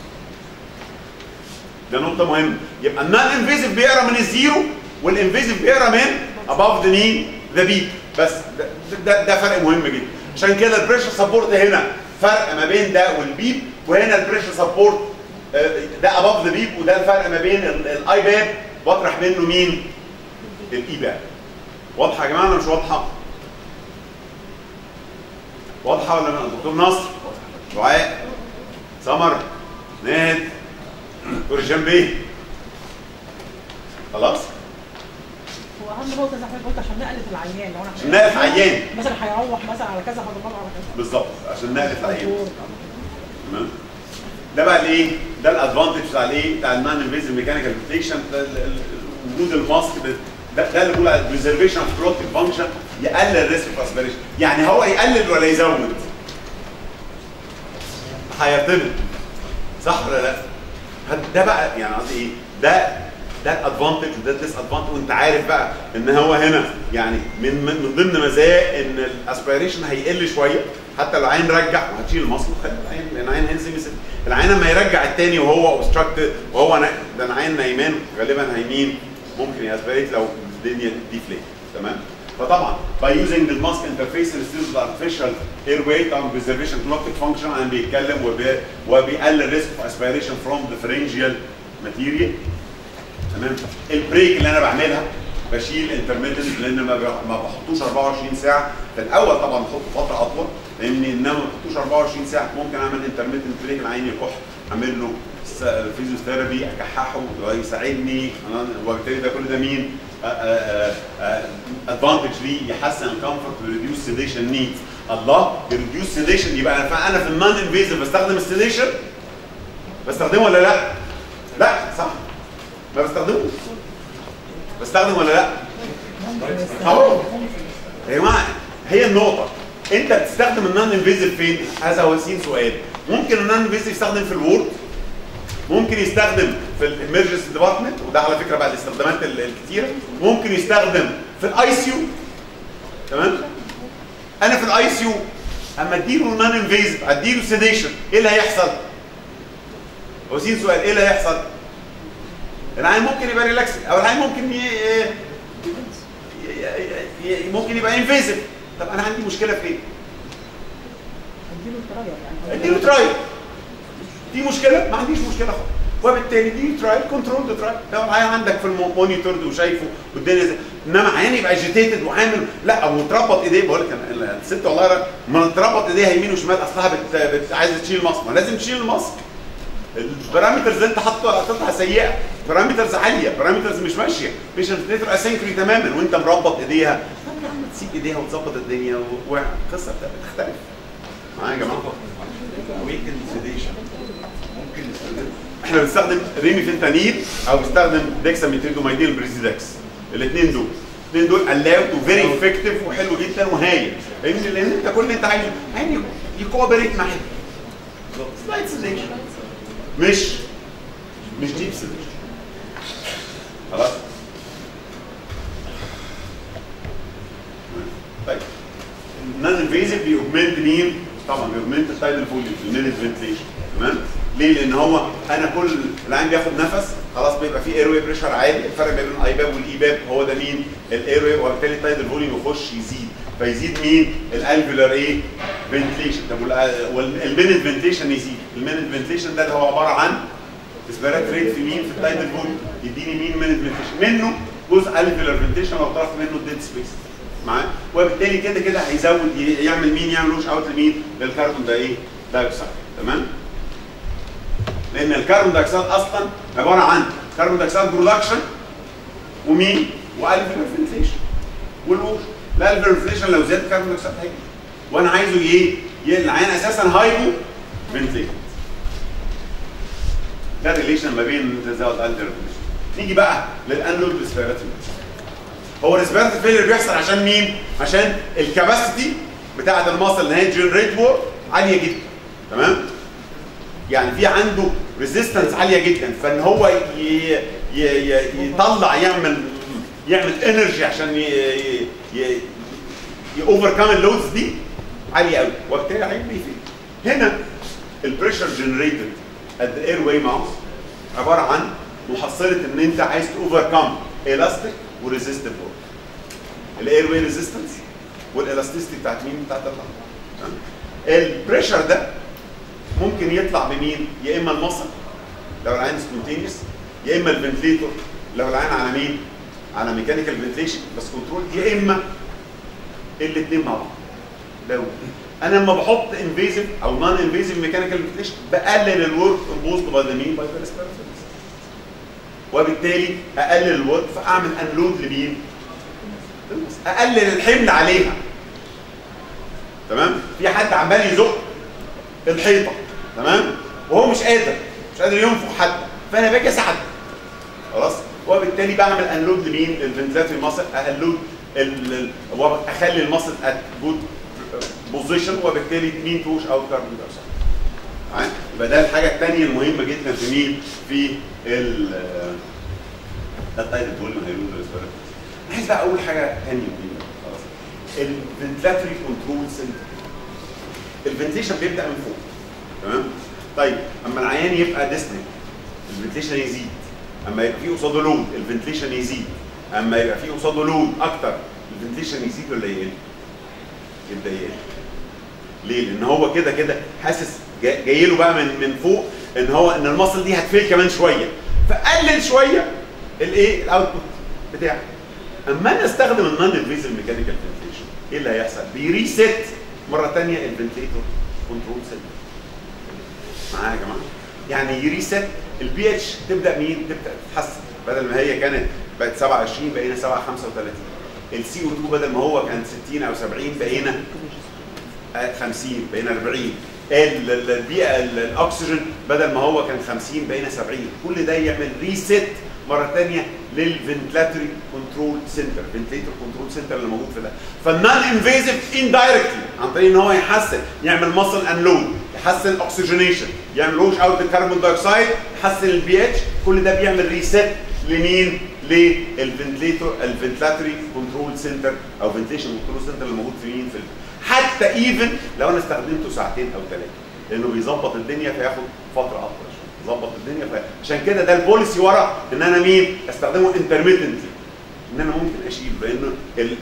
ده نقطة مهمة يبقى النون انفيزيف بيقرا من الزيرو والانفيزيف بيقرا من اباف ذا مين ذا بيب بس ده, ده ده فرق مهم جدا عشان كده البريشر سبورت هنا فرق ما بين ده والبيب وهنا البريشر سبورت ده اباف ذا بيب وده الفرق ما بين ال- الاي باب بطرح منه مين الاي باب واضحه يا جماعه ولا مش واضحه واضحه ولا لا دكتور نصر دعاء سمر ناهد دكتور هشام بيه خلاص واهم نقطه زي ما حضرتك قلت عشان نقله العيان لو انا عشان نقلة العيان. مثلا هيروح مثلا على كذا هتدور على كذا بالظبط عشان نقل العين تمام ده بقى الايه؟ ده الادفانتج بتاع الايه؟ بتاع النون انفيزيف ميكانيكال فيكشن وجود الماسك ده ده ده اللي بيقول على بريزرفيشن اوف بروتين فانكشن يقلل ريسك اوف اسبريشن يعني هو يقلل ولا يزود؟ هيعتمد صح ولا لا؟ هد- ده بقى يعني قصدي ايه؟ ده ده الادفانتج وده الديس ادفانتج وانت عارف بقى ان هو هنا يعني من من من ضمن مزايا ان الاسبيريشن هيقل شويه حتى لو العين رجع وهتشيل المصل وتخلي العين لان العين هينزل يسد العين لما يرجع التاني وهو اوبستراكتد وهو نا- ده العين نايمان غالبا هيمين ممكن ياسبريت لو الدنيا ديفليت تمام فطبعا by using the mask interface instead of the artificial airway او preservation clotted function انا بيتكلم وبي- وبيقلل risk of aspiration from the pharyngeal material تمام البريك اللي انا بعملها بشيل انترميتنت لان ما بح- ما بحطوش 24 ساعه في الاول طبعا بحط فتره اطول لان انما ما بحطوش 24 ساعه ممكن اعمل انترميتنت بريك العين يكح اعمل له فيزيوثيرابي اكححه ويساعدني أنا- وبالتالي ده كل ده مين؟ ادفانتج ليه يحسن الكومفورت ويريديوس سيديشن نيدز الله يريديوس سيديشن يبقى انا فانا في النون انفيزيف بستخدم السيديشن بستخدمه ولا لا؟ لا صح ما بستخدموش بستخدم ولا لا؟ اهو يا جماعه هي النقطه انت بتستخدم النون انفيزيف فين؟ هذا هو سين سؤال ممكن النون انفيزيف يستخدم في الوورد ممكن يستخدم في الامرجنسي ديبارتمنت وده على فكره بقى الاستخدامات ال- الكتيره ممكن يستخدم في الاي سي يو تمام انا في الاي سي يو اما اديله نون انفيزيف اديله سيديشن ايه اللي هيحصل؟ هو سين سؤال ايه اللي هيحصل؟ العين ممكن يبقى ريلاكس او العين ممكن ي... ي... ي... ي... ممكن يبقى انفيزيف طب انا عندي مشكله في ايه؟ اديله الترايل يعني اديله ترايل دي مشكله ما عنديش مشكله خالص وبالتالي دي ترايل كنترول ذا ترايل لو العيان عندك في المونيتور وشايفه والدنيا زي انما عيان يبقى اجيتيتد وعامل لا او تربط ايديه بقول لك أنا الست والله را- ما تربط ايديها يمين وشمال اصلها بت... بت... عايزه تشيل الماسك ما لازم تشيل الماسك البارامترز اللي انت حاطه حاططها سيئه بارامترز عاليه بارامترز مش ماشيه بيشنت نيتر اسينكري تماما وانت مربط ايديها طب يا عم تسيب ايديها وتظبط الدنيا و- والقصه بتختلف معايا يا جماعه ويكن سيديشن ممكن نستخدمه احنا بنستخدم ريمي فينتانيل او بنستخدم ديكساميثيلدومايدين بريزيدكس الاثنين دول الاثنين دول الاود وفيري افكتيف وحلو جدا وهايل لان لان انت كل اللي انت عايزه عايز يكوبريت معاك سلايد سيديشن مش مش ديب سيديشن خلاص طيب النون انفيزيف بيوجمنت مين؟ طبعا بيوجمنت التايدل فوليوم المينت فنتليشن تمام؟ ليه؟ لان هو انا كل العين بياخد نفس خلاص بيبقى في ايروي بريشر عالي الفرق بين الاي باب والاي باب هو ده مين؟ الايروي وبالتالي التايدل فوليوم يخش يزيد فيزيد مين؟ الالفيولار ايه؟ فنتليشن طب والمينت فنتليشن يزيد المينت فنتليشن ده اللي هو عباره عن اسبيرات ريت في مين؟ في التايدل فوليوم يديني مين مينت فنتليشن منه جزء الفيولار فنتليشن لو طرف منه الديد سبيس معاه وبالتالي كده كده هيزود ي- يعمل مين يعمل وش اوت لمين للكربون ده ايه دايوكسيد تمام لان الكربون دايوكسيد اصلا عباره عن كربون دايوكسيد برودكشن ومين والفيولار فنتليشن والوش الالفيولار فنتليشن لو زاد الكربون دايوكسيد هيجي وانا عايزه ايه ي- العين اساسا هايبو فنتليت ده الريليشن ما بين التزاوج والالفيولار فنتليشن نيجي بقى للانلود ريسبيراتوري هو الريسبيراتوري فيلير بيحصل عشان مين؟ عشان الكباسيتي بتاعه المصل اللي هي جنريت وور عاليه جدا تمام؟ يعني في عنده ريزيستنس عاليه جدا فان هو ي... ي... ي... يطلع يعمل يعمل انرجي عشان ي... ي... يوفركم اللودز دي عاليه قوي وبالتالي العين بيفيد هنا البريشر جنريتد ات ذا اير واي ماوس عباره عن محصله ان انت عايز توفركم الاستيك وريزيستيف وورك الاير واي ريزيستنس والالاستيستي بتاعت مين بتاعت اللنج البريشر ده ممكن يطلع بمين يا اما المصل لو العين سبونتينيوس يا اما الفنتليتور لو العين على مين على ميكانيكال فنتليشن بس كنترول يا اما الاثنين مع بعض لو انا لما بحط انفيزيف او نون انفيزيف ميكانيكال فنتليشن بقلل الورك امبوزد باي ذا مين باي ذا وبالتالي اقلل الورك فاعمل انلود لمين؟ اقلل الحمل عليها تمام؟ في حد عمال يزق الحيطه تمام؟ وهو مش قادر مش قادر ينفخ حتى فانا باجي اساعده خلاص؟ وبالتالي بعمل انلود لمين؟ للفنتلاتري ماسل انلود اخلي الماسل ات جود بوزيشن وبالتالي مين توش اوت كاربون دايوكسيد معايا؟ يبقى ده الحاجه الثانيه المهمه جدا في مين؟ في ال ده التايتل فوليوم هيلود ريسبيراتوري عايز بقى اول حاجه ثانيه مهمه خلاص الفنتلاتري كنترول سنتر الفنتيشن بيبدا من فوق تمام؟ طيب اما العيان يبقى ديسنك الفنتيشن يزيد اما يبقى فيه قصاده لود الفنتيشن يزيد اما يبقى فيه قصاده لود اكتر الفنتيشن يزيد ولا يقل؟ يبدا يقل ليه؟ لان هو كده كده حاسس جا- جاي له بقى من من فوق ان هو ان المصل دي هتفيل كمان شويه فقلل شويه الايه؟ الاوتبوت بتاعه. اما انا استخدم النون انفيزيف ميكانيكال فنتيشن ايه اللي هيحصل؟ بيريست مره ثانيه الفنتيتور كنترول سنتر. معايا يا جماعه؟ يعني يريست البي اتش تبدا مين؟ تبدا تتحسن بدل ما هي كانت بقت 27 بقينا 7 35 السي او 2 بدل ما هو كان 60 او 70 بقينا آه، 50 بقينا 40 ال- ال- البيئه ال- الاكسجين بدل ما هو كان 50 بقينا 70 كل ده يعمل ريست مره ثانيه للفنتلاتوري كنترول سنتر فنتليتور كنترول سنتر اللي موجود في ده فالنون انفيزيف اندايركتلي عن طريق ان هو يحسن يعمل ماسل انلود يحسن الاكسجينيشن يعمل ووش اوت الكربون دايوكسيد يحسن البي اتش كل ده بيعمل ريست لمين؟ للفنتليتور الفنتلاتوري كنترول سنتر او فنتيشن كنترول سنتر اللي موجود في مين في ال- حتى ايفن لو انا استخدمته ساعتين او ثلاثه لانه بيظبط الدنيا فياخد فتره اطول شويه يظبط الدنيا في... عشان كده ده البوليسي ورا ان انا مين استخدمه انترميتنتلي ان انا ممكن اشيله لانه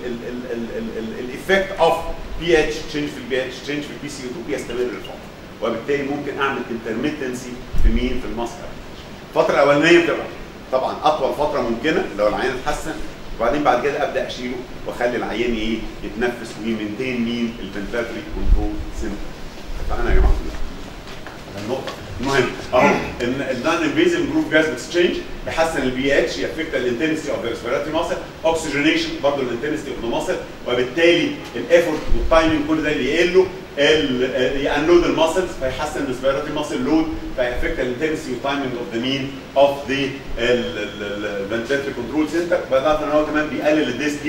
الايفكت اوف بي اتش تشينج في البي اتش تشينج في البي سي 2 بيستمر لفتره وبالتالي ممكن اعمل انترميتنسي في مين في الماسك الفتره الاولانيه بتبقى طبعا اطول فتره ممكنه لو العيان اتحسن وبعدين بعد كده ابدا اشيله واخلي العيان ايه يتنفس ويمنتين مين الفنتلاتري كنترول سنتر اتفقنا يا جماعه النقطه المهم اهو ان النون انفيزيف جروب جاز اكسشينج يحسن البي اتش يفكت الانتنسي اوف ذا ريسبيراتوري ماسل اوكسجينيشن برضه الانتنسي اوف ذا ماسل وبالتالي الايفورت والتايمنج كل ده اللي يقل له يانلود الماسلز فيحسن الريسبيراتوري ماسل لود فيفكت الانتنسي والتايمنج اوف ذا مين اوف ذا الفنتلاتري كنترول سنتر بالاضافه ان هو كمان بيقلل الديسنيا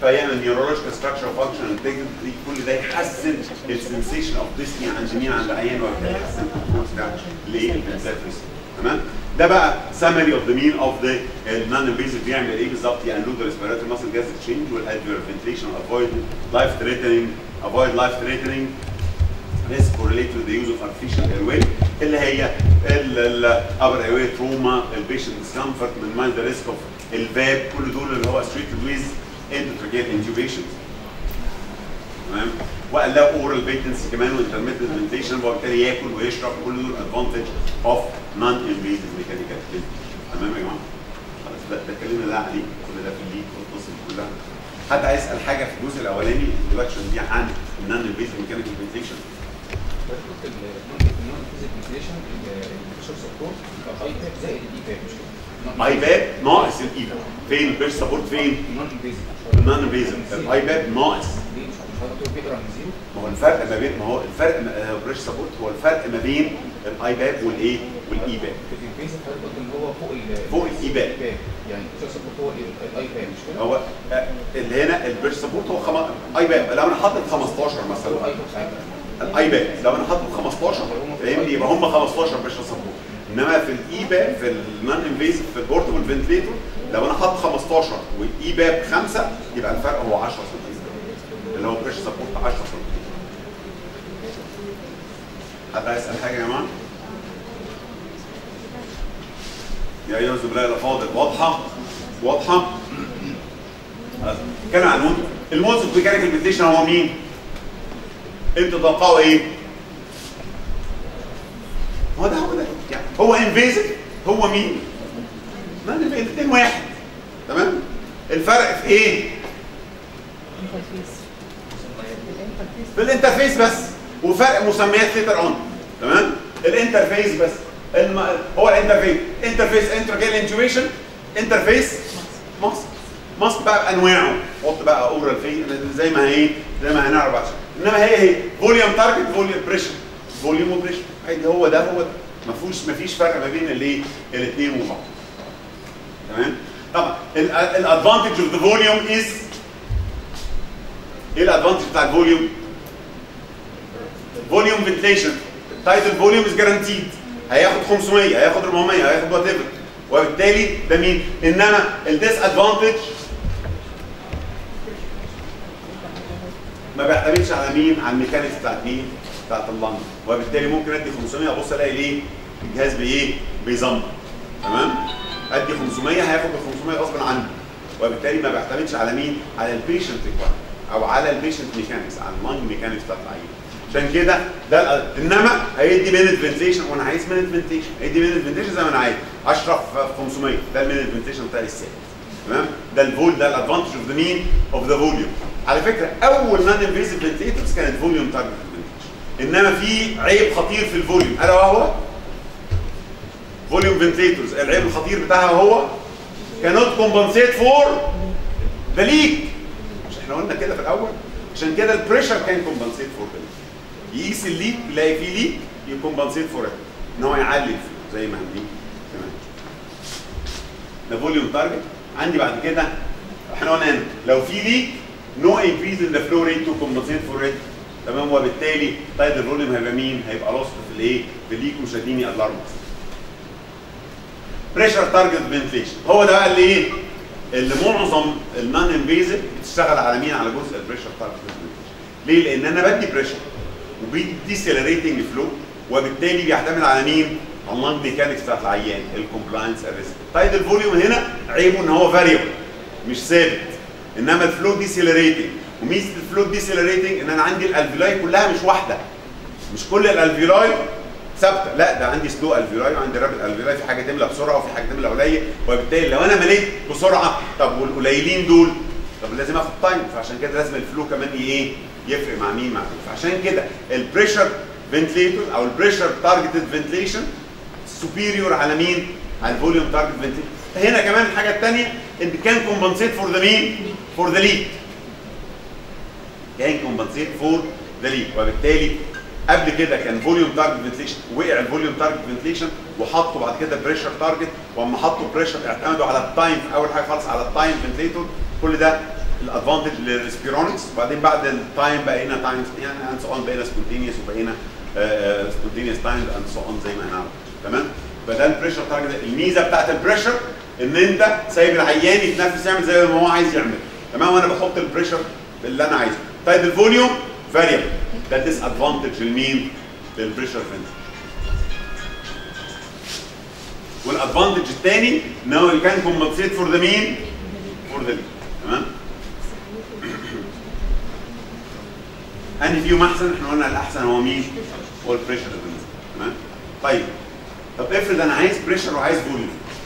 فيعمل نيورولوجيكال ستراكشر فانكشن انتجريتي كل ده يحسن السنسيشن اوف ديسني عند مين عند العيان وبالتالي يحسن البرفورمانس بتاع الايه الفنتريس تمام ده بقى summary of the mean of the non invasive بيعمل ايه بالظبط يعني له respiratory muscle gas exchange والادفير ventilation avoid life threatening avoid life threatening risk correlated with the use of artificial airway اللي هي الابر ايوي تروما البيشنت discomfort minimize the risk of الفاب كل دول اللي هو treated with endotracheal intubation تمام وقال له اورال فيتنسي كمان وانترميتنت فنتيشن وبالتالي ياكل ويشرب كل دول ادفانتج اوف نون انفيزيف ميكانيكال تمام يا جماعه خلاص ده ده اتكلمنا ده عليه كل ده في الليك والقصه دي كلها حد عايز يسال حاجه في الجزء الاولاني الانترودكشن دي عن النون انفيزيف ميكانيكال فنتيشن كنت النون فيزيك فنتيليشن البريشر سبورت اي باب زائد الاي باب مش كده اي باب ناقص الايباب فين البيرش سبورت فين؟ نون انفيزيف النون انفيزيف الاي باب ناقص ليه مش مش هتقول بيقرا من زيرو ما هو الفرق ما بين ما هو الفرق بريش سبورت هو الفرق ما بين الاي باب والايه والاي باب في الانفيزيف حضرتك قلت ان هو فوق ال فوق الإي باب. الإي يعني البريشر سبورت هو ال- الاي باب مش كده؟ هو آه، اللي هنا البريش سبورت هو خم... اي باب لو انا حاطط 15 هو مثلا الاي باب ساعتها الاي باب لو انا حاطط 15 فاهمني يبقى هم 15 بريش سبورت انما في الاي باب في النون انفيزيف في البورتبل فنتليتور لو انا حاطط 15 والاي باب 5 يبقى الفرق هو 10 سم اللي هو بريش سبورت 10 سم حد عايز يسال حاجه يا جماعه؟ يا ايها الزملاء الافاضل واضحه؟ واضحه؟ خلاص. كان عن المود المود اوف ميكانيكال فنتيشن هو مين؟ انتوا تتوقعوا ايه؟ هو ده هو ده يعني هو انفيزيف هو مين؟ ما الاثنين واحد تمام؟ الفرق في ايه؟ انترفيس الانترفيس في الانترفيس بس وفرق مسميات ليتر اون تمام الانترفيس بس الم... هو الانترفيس انترفيس انترجيل انتويشن انترفيس ماسك ماسك بقى بانواعه حط بقى اورال في زي ما هي زي ما هنعرف بعد شوية. انما هي هي فوليوم تارجت فوليوم بريشر فوليوم وبريشر عادي هو ده هو ده ما فيهوش ما فيش فرق ما بين الايه الاثنين وبعض تمام طبعا الادفانتج اوف ذا فوليوم از ايه الادفانتج بتاع الفوليوم فوليوم فنتليشن تايتل فوليوم از جارانتيد هياخد 500 هياخد 400 هياخد وات ايفر وبالتالي ده مين انما الديس ادفانتج ما بيعتمدش على مين على الميكانيكس بتاعت مين بتاعت اللنج وبالتالي ممكن ادي 500 ابص الاقي ليه الجهاز بايه بيزمر تمام ادي 500 هياخد ال 500 غصب عنه وبالتالي ما بيعتمدش على مين على البيشنت ريكوايرمنت او على البيشنت ميكانكس على اللنج ميكانكس بتاعت العيان عشان كده ده ال- انما هيدي مينت فنتيشن وانا عايز مينت فنتيشن هيدي مينت فنتيشن زي ما انا عايز اشرف في 500 ده المينت فنتيشن بتاعي الثابت تمام ده الفول ده الادفانتج اوف ذا مين اوف ذا فوليوم على فكره اول نون انفيزيف فنتيتورز كانت فوليوم تارجت فنتيشن انما في عيب خطير في الفوليوم الا وهو فوليوم فنتيتورز العيب الخطير بتاعها هو cannot compensate for the leak مش احنا قلنا كده في الاول عشان كده البريشر كان كومبنسيت فور ذا يقيس الليك يلاقي فيه ليك يكومبنسيت فور ان هو يعلي الفلو زي ما هنجيب تمام ده فوليوم تارجت عندي بعد كده احنا قلنا هنا لو في ليك نو انكريز ان ذا فلو ريت تو كومبنسيت فور ات تمام وبالتالي طيب الفوليوم هيبقى مين؟ هيبقى لوست في الايه؟ في الليك ومش هيديني الارم بريشر تارجت فنتليشن هو ده بقى اللي ايه؟ اللي معظم النون انفيزيف بتشتغل على مين؟ على جزء البريشر تارجت فنتليشن ليه؟ لان انا بدي بريشر وبيدي ديسيلريتنج فلو وبالتالي بيعتمد على مين؟ على اللانج ميكانكس بتاعت العيان الكومبلاينس الريسك طيب الفوليوم هنا عيبه ان هو فاريبل مش ثابت انما الفلو ديسيلريتنج وميزه الفلو ديسيلريتنج ان انا عندي الالفيولاي كلها مش واحده مش كل الالفيولاي ثابته لا ده عندي سلو الفيولاي وعندي رابد الفيولاي في حاجه تملى بسرعه وفي حاجه تملى قليل وبالتالي لو انا مليت بسرعه طب والقليلين دول طب لازم اخد تايم فعشان كده لازم الفلو كمان ايه يفرق مع مين مع مين فعشان كده البريشر فنتليتور او البريشر تارجتد فنتليشن سوبيريور على مين؟ على الفوليوم تارجت فنتليتور هنا كمان الحاجه الثانيه ان كان كومبنسيت فور ذا مين؟ فور ذا ليد كان كومبنسيت فور ذا ليد وبالتالي قبل كده كان فوليوم تارجت فنتليشن وقع الفوليوم تارجت فنتليشن وحطوا بعد كده بريشر تارجت واما حطوا بريشر اعتمدوا على التايم في اول حاجه خالص على التايم فنتليتور كل ده الادفانتج للريسبيرونكس وبعدين بعد التايم بقينا تايم يعني اند سو اون بقينا سبونتينيوس وبقينا سبونتينيوس تايم اند سو اون زي ما احنا عارفين تمام فده البريشر تارجت الميزه بتاعت البريشر ان انت سايب العيان يتنفس يعمل زي ما هو عايز يعمل تمام وانا بحط البريشر اللي انا عايزه طيب الفوليوم فاريبل ده ديس ادفانتج لمين؟ للبريشر فنس والادفانتج الثاني ان هو كان كومبنسيت فور ذا مين؟ فور ذا تمام؟ انهي فيهم احسن؟ احنا قلنا الاحسن هو مين؟ هو البريشر تمام؟ طيب طب افرض انا عايز بريشر وعايز فوليوم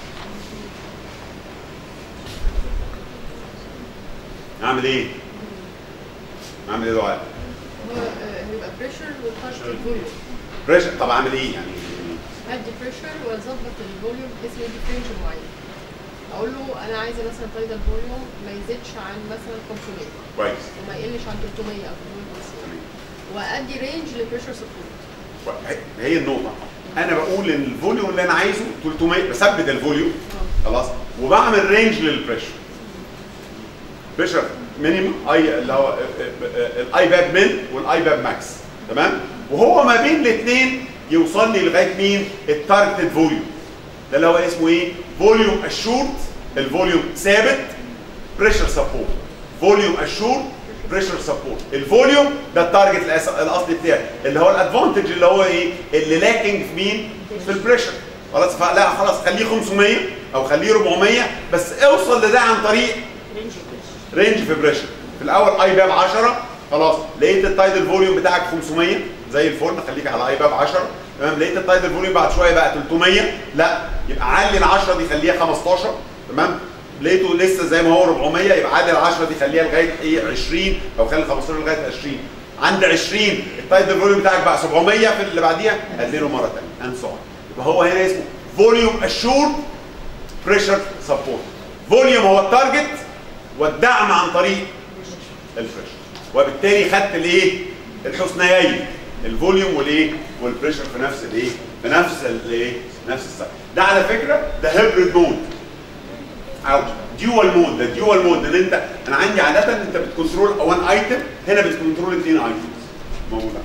اعمل ايه؟ اعمل ايه دعاء؟ هو آه، هيبقى بريشر وتاتش الفوليوم بريشر طب اعمل ايه يعني؟ ادي بريشر واظبط الفوليوم بحيث إنه يدي فرنج معين اقول له انا عايزه مثلا تايدال فوليوم ما يزيدش عن مثلا 500 كويس وما يقلش عن 300 او 350 وادي رينج للبريشر سبورت هي النقطة أنا بقول إن الفوليوم اللي أنا عايزه 300 بثبت الفوليوم خلاص وبعمل رينج للبريشر بريشر مينيمم اي اللي هو الاي باب من والاي باب ماكس تمام وهو ما بين الاثنين يوصل لي لغايه مين التارجتد فوليوم ده اللي هو اسمه ايه فوليوم اشورد الفوليوم ثابت بريشر سبورت فوليوم اشورد بريشر سبورت الفوليوم ده التارجت الأس- الاصلي بتاعي اللي هو الادفانتج اللي هو ايه اللي لاكينج في مين في البريشر خلاص فلا خلاص خليه 500 او خليه 400 بس اوصل لده عن طريق رينج في بريشر في الاول اي باب 10 خلاص لقيت التايدل فوليوم بتاعك 500 زي الفل خليك على اي باب 10 تمام لقيت التايدل فوليوم بعد شويه بقى 300 لا يبقى علي ال 10 دي خليها 15 تمام لقيته لسه زي ما هو 400 يبقى علي ال 10 دي خليها لغايه ايه 20 او خلي ال 15 لغايه 20 عند 20 التايدل فوليوم بتاعك بقى 700 في اللي بعديها قلله مره ثانيه اند سو يبقى هو هنا اسمه فوليوم اشورد بريشر سبورت فوليوم هو التارجت والدعم عن طريق البريشر وبالتالي خدت الايه الحسنيين الفوليوم والايه والبريشر في نفس الايه في نفس الايه نفس السايكل ده على فكره ده هيبريد مود او ديوال مود ده ديوال مود ان انت انا عندي عاده انت بتكنترول وان ايتم هنا بتكنترول اثنين ايتمز موجوده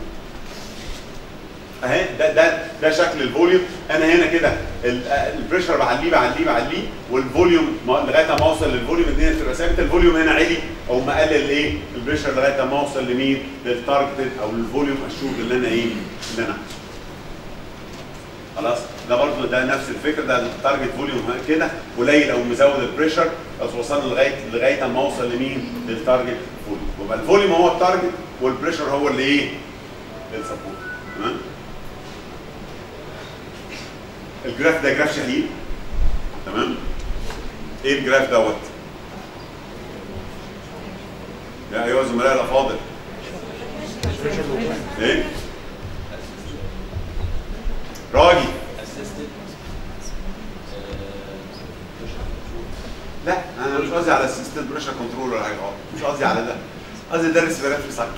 اهي ده ده ده شكل الفوليوم انا هنا كده ال- البريشر بعليه بعليه بعليه والفوليوم ما- لغايه ما اوصل للفوليوم الدنيا تبقى ثابته الفوليوم هنا عالي او مقلل ايه البريشر لغايه ما اوصل لمين للتارجت او للفوليوم اشوف اللي انا ايه اللي انا عايزه. خلاص ده برضه ده نفس الفكره ده التارجت فوليوم كده قليل او مزود البريشر بس وصلنا لغايه لغايه ما اوصل لمين للتارجت فوليوم يبقى الفوليوم هو التارجت والبريشر هو اللي ايه السبورت تمام الجراف ده جراف شهير تمام ايه الجراف دوت يا ايها الزملاء الافاضل ايه راجي لا انا مش قصدي على السيستم بريشر كنترول ولا حاجه اه مش قصدي على ده قصدي ده ريسبيراتوري سايكل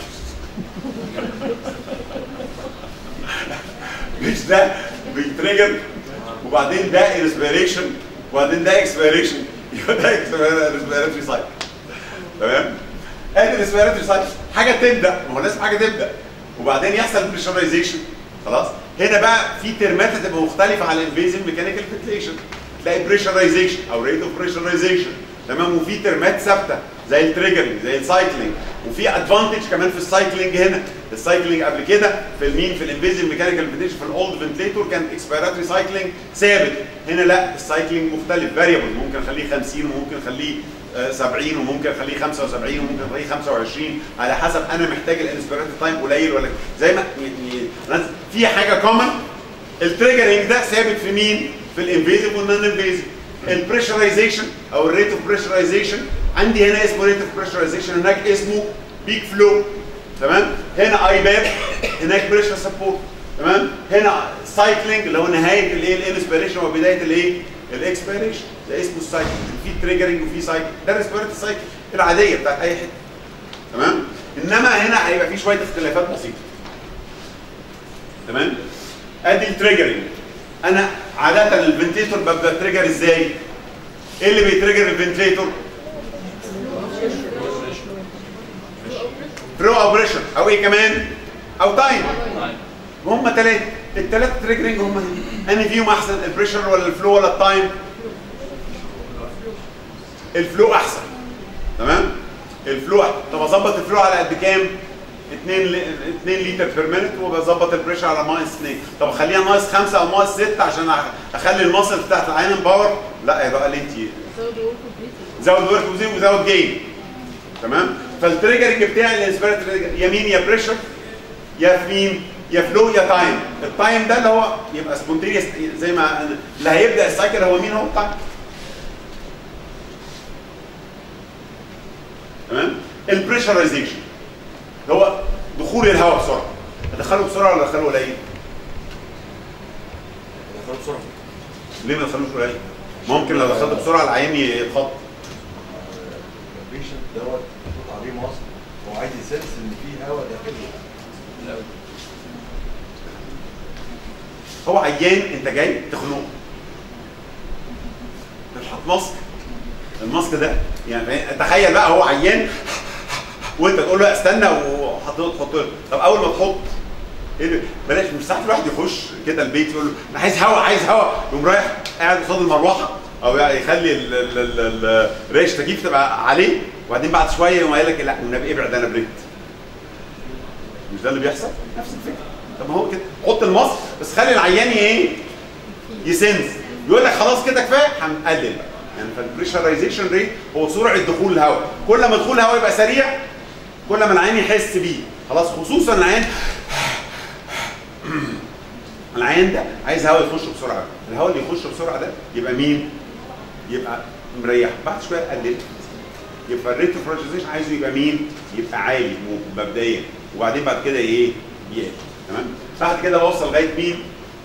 مش ده بيتريجر وبعدين ده انسبيريشن وبعدين ده اكسبيريشن يبقى ده ريسبيراتوري سايكل تمام ادي ريسبيراتوري سايكل حاجه تبدا ما هو لازم حاجه تبدا وبعدين يحصل بريشرايزيشن خلاص هنا بقى في ترمات هتبقى مختلفه على الانفيزيف ميكانيكال فنتيليشن تلاقي بريشرايزيشن او ريت اوف بريشرايزيشن تمام وفي ترمات ثابته زي التريجرنج زي السايكلينج وفي ادفانتج كمان في السايكلينج هنا السايكلينج قبل كده في المين في الانفيزيف ميكانيكال فنتيليشن في الاولد فنتليتور كان اكسبيراتوري سايكلينج ثابت هنا لا السايكلينج مختلف فاريبل ممكن اخليه 50 وممكن اخليه آه، 70 وممكن اخليه 75 وممكن اخليه 25 على حسب انا محتاج الانسبيراتوري تايم قليل ولا زي ما يعني في حاجه كومن التريجرنج ده ثابت في مين؟ في الانفيزيف والنون انفيزيف البريشرايزيشن او الريت اوف بريشرايزيشن عندي هنا اسمه ريت اوف بريشرايزيشن هناك اسمه بيك فلو تمام هنا اي باب هناك بريشر سبورت تمام هنا سايكلينج اللي هو نهايه الايه الانسبيريشن وبدايه الايه الاكسبيريشن ده اسمه السايكلينج في تريجرنج وفي سايكل ده الريسبيراتوري سايكل العاديه بتاعت اي حته تمام انما هنا هيبقى في شويه اختلافات بسيطه تمام ادي التريجرنج انا عاده الفنتيتور ببدا تريجر ازاي ايه اللي بيتريجر الفنتيتور فلو او بريشر او ايه كمان او تايم هم ثلاثه الثلاثه تريجرنج هم انهي فيهم احسن البريشر ولا الفلو ولا التايم الفلو احسن تمام الفلو أحسن. طب اظبط الفلو على قد كام 2 ل... 2 لتر بير مينت وبظبط البريشر على ناقص 2 طب اخليها ناقص 5 او ناقص 6 عشان أخ- اخلي المصل بتاعت العين باور لا يبقى لي انت زود ورك كومبليتلي زود ورك وزي وزود جين تمام فالتريجرنج بتاعي الانسبيرت يا مين يا بريشر يا في مين يا فلو يا تايم التايم ده اللي هو يبقى سبونتينيوس زي ما اللي هيبدا السايكل هو مين هو التايم تمام البريشرايزيشن هو دخول الهواء بسرعه ادخله بسرعه ولا ادخله قليل دخلوا بسرعه ليه ما ادخلوش قليل ممكن لو دخلته بسرعه العين يتخط البيشنت دوت محطوط عليه ماسك هو عايز يسنس ان في هواء داخله هو عيان انت جاي تخنقه تحط ماسك الماسك ده يعني تخيل بقى هو عيان وانت تقول له استنى وحط تحط له طب اول ما تحط ايه ده؟ بلاش مش ساعات الواحد يخش كده البيت يقول له انا عايز هوا عايز هوا يقوم رايح قاعد قصاد المروحه او يعني يخلي ال- ال- ال- ال- ريش تكييف تبقى عليه وبعدين بعد شويه يقوم قايل لك لا والنبي ابعد انا بريت مش ده اللي بيحصل؟ نفس الفكره طب ما هو كده حط الماسك بس خلي العيان ايه؟ يسنس يقول لك خلاص كده كفايه هنقلل بقى يعني فالبريشرايزيشن ريت هو سرعه دخول الهواء كل ما دخول الهواء يبقى سريع كل ما العين يحس بيه خلاص خصوصا العين العين ده عايز هواء يخش بسرعه الهواء اللي يخش بسرعه ده يبقى مين؟ يبقى مريح بعد شويه قلل يبقى الريت اوف بريشرايزيشن عايزه يبقى مين؟ يبقى عالي مبدئيا وبعدين بعد كده ايه؟ يقل تمام؟ بعد كده بوصل لغايه مين؟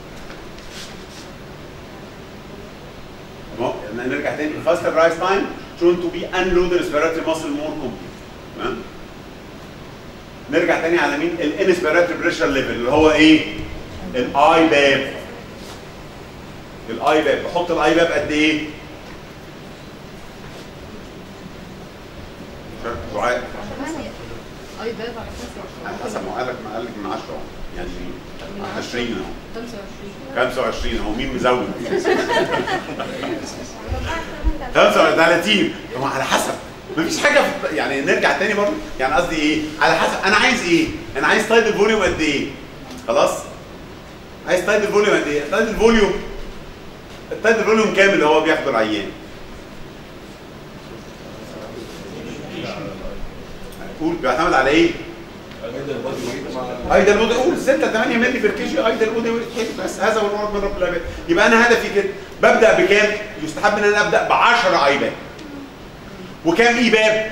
تمام؟ نرجع تاني faster rise time shown to be unloaded respiratory muscle more complete تمام؟ نرجع تاني على مين؟ الانسبيراتوري بريشر ليفل اللي هو ايه؟ الاي باب الاي باب بحط الاي باب قد ايه؟ دعاء اي باب على على حسب حسب ما قالك ما قالك من 10 يعني 20 اهو 25 25 اهو مين مزود 35 طب ما على حسب مفيش حاجه في يعني نرجع تاني برضه يعني قصدي ايه على حسب انا عايز ايه انا عايز تايد الفوليوم قد ايه خلاص عايز تايد الفوليوم قد ايه تايد الفوليوم التايد الفوليوم كام اللي هو بياخده العيان قول بيعتمد على ايه ايدل بودي قول 6 8 مللي بير كي جي ايدل بودي ويت حلو بس هذا هو المراد من رب العباد يبقى انا هدفي كده ببدا بكام؟ يستحب ان انا ابدا ب 10 اي باب وكام اي باب؟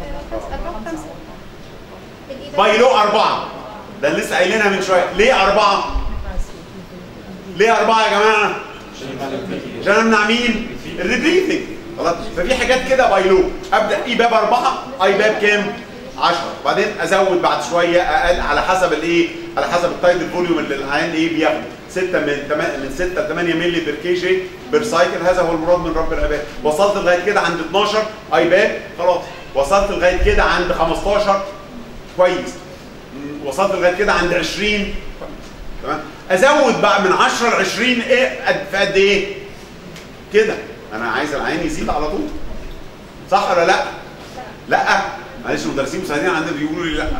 بايلو أربعة ده اللي لسه قايلينها من شوية ليه أربعة؟ ليه أربعة يا جماعة؟ عشان أمنع مين؟ الريبريثنج خلاص ففي حاجات كده بايلو أبدأ إي باب أربعة أي باب كام؟ 10 بعدين أزود بعد شوية أقل على حسب الإيه؟ على حسب التايد الفوليوم اللي العيان إيه بياخده 6 من 8 من 6 ل 8 مللي بير كي جي بير سايكل هذا هو المراد من رب العباد وصلت لغايه كده عند 12 اي باب خلاص وصلت لغايه كده عند 15 كويس م- وصلت لغايه كده عند 20 تمام ازود بقى من 10 ل 20 ايه قد في قد ايه كده انا عايز العين يزيد على طول صح ولا لا لا معلش المدرسين مساعدين عندنا بيقولوا لي لا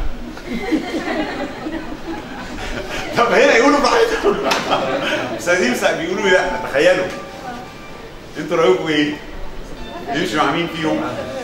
طب هنا يقولوا براحتهم مساعدين مسا- بيقولوا لي لا تخيلوا انتوا رايكم ايه يمشي مع مين فيهم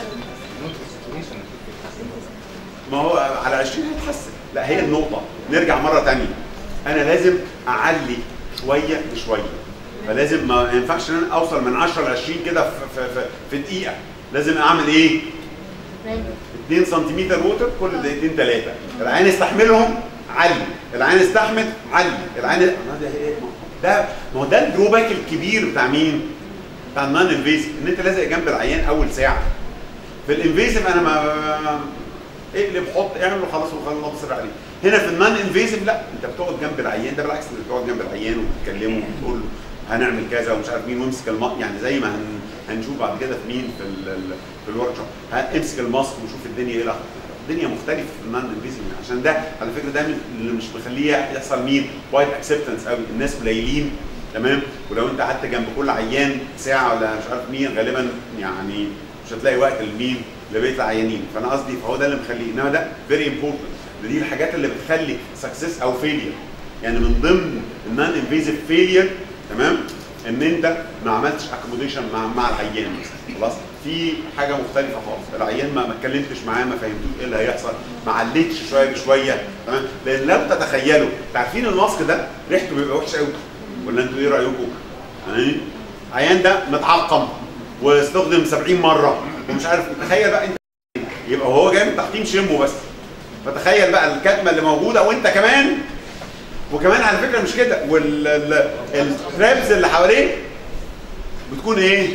ما هو على 20 هيتحسن لا هي النقطة نرجع مرة تانية أنا لازم أعلي شوية بشوية فلازم ما ينفعش إن أنا أوصل من 10 ل 20 كده في, في, في, في دقيقة لازم أعمل إيه؟ 2 سنتيمتر ووتر كل دقيقتين ثلاثة العين يستحملهم علي العين يستحمل علي العين ما ده إيه؟ ده ما هو ده الدروباك الكبير بتاع مين؟ بتاع النون انفيزيف ان انت لازق جنب العيان اول ساعه في الانفيزيف انا ما اقلب حط اعمل وخلاص وخلاص بصر عليه هنا في النون انفيزيف لا انت بتقعد جنب العيان ده بالعكس انت بتقعد جنب العيان وبتكلمه وبتقول له هنعمل كذا ومش عارف مين وامسك الماسك يعني زي ما هن... هنشوف بعد كده في مين في ال... ال- في الورك شوب امسك الماسك وشوف الدنيا ايه الاخبار الدنيا مختلفه في النون انفيزيف عشان ده على فكره ده من اللي مش مخليه يحصل مين وايد اكسبتنس قوي الناس قليلين تمام ولو انت قعدت جنب كل عيان ساعه ولا مش عارف مين غالبا يعني مش هتلاقي وقت لمين لبقيه العيانين فانا قصدي فهو ده اللي مخليه انما ده فيري امبورتنت دي الحاجات اللي بتخلي سكسس او فيلير يعني من ضمن النون انفيزيف فيلير تمام ان انت ما عملتش اكوموديشن مع مع العيان مثلا خلاص في حاجه مختلفه خالص العيان ما ما اتكلمتش معاه ما فهمتوش ايه اللي هيحصل ما علتش شويه بشويه تمام لان لو تتخيلوا عارفين الماسك ده ريحته بيبقى وحش قوي ولا انتوا ايه رايكم؟ يعني العيان ده متعقم واستخدم 70 مره ومش عارف تخيل بقى انت يبقى هو جاي من تحطيم شمه بس فتخيل بقى الكتمه اللي موجوده وانت كمان وكمان على فكره مش كده والترابز اللي حواليه بتكون ايه؟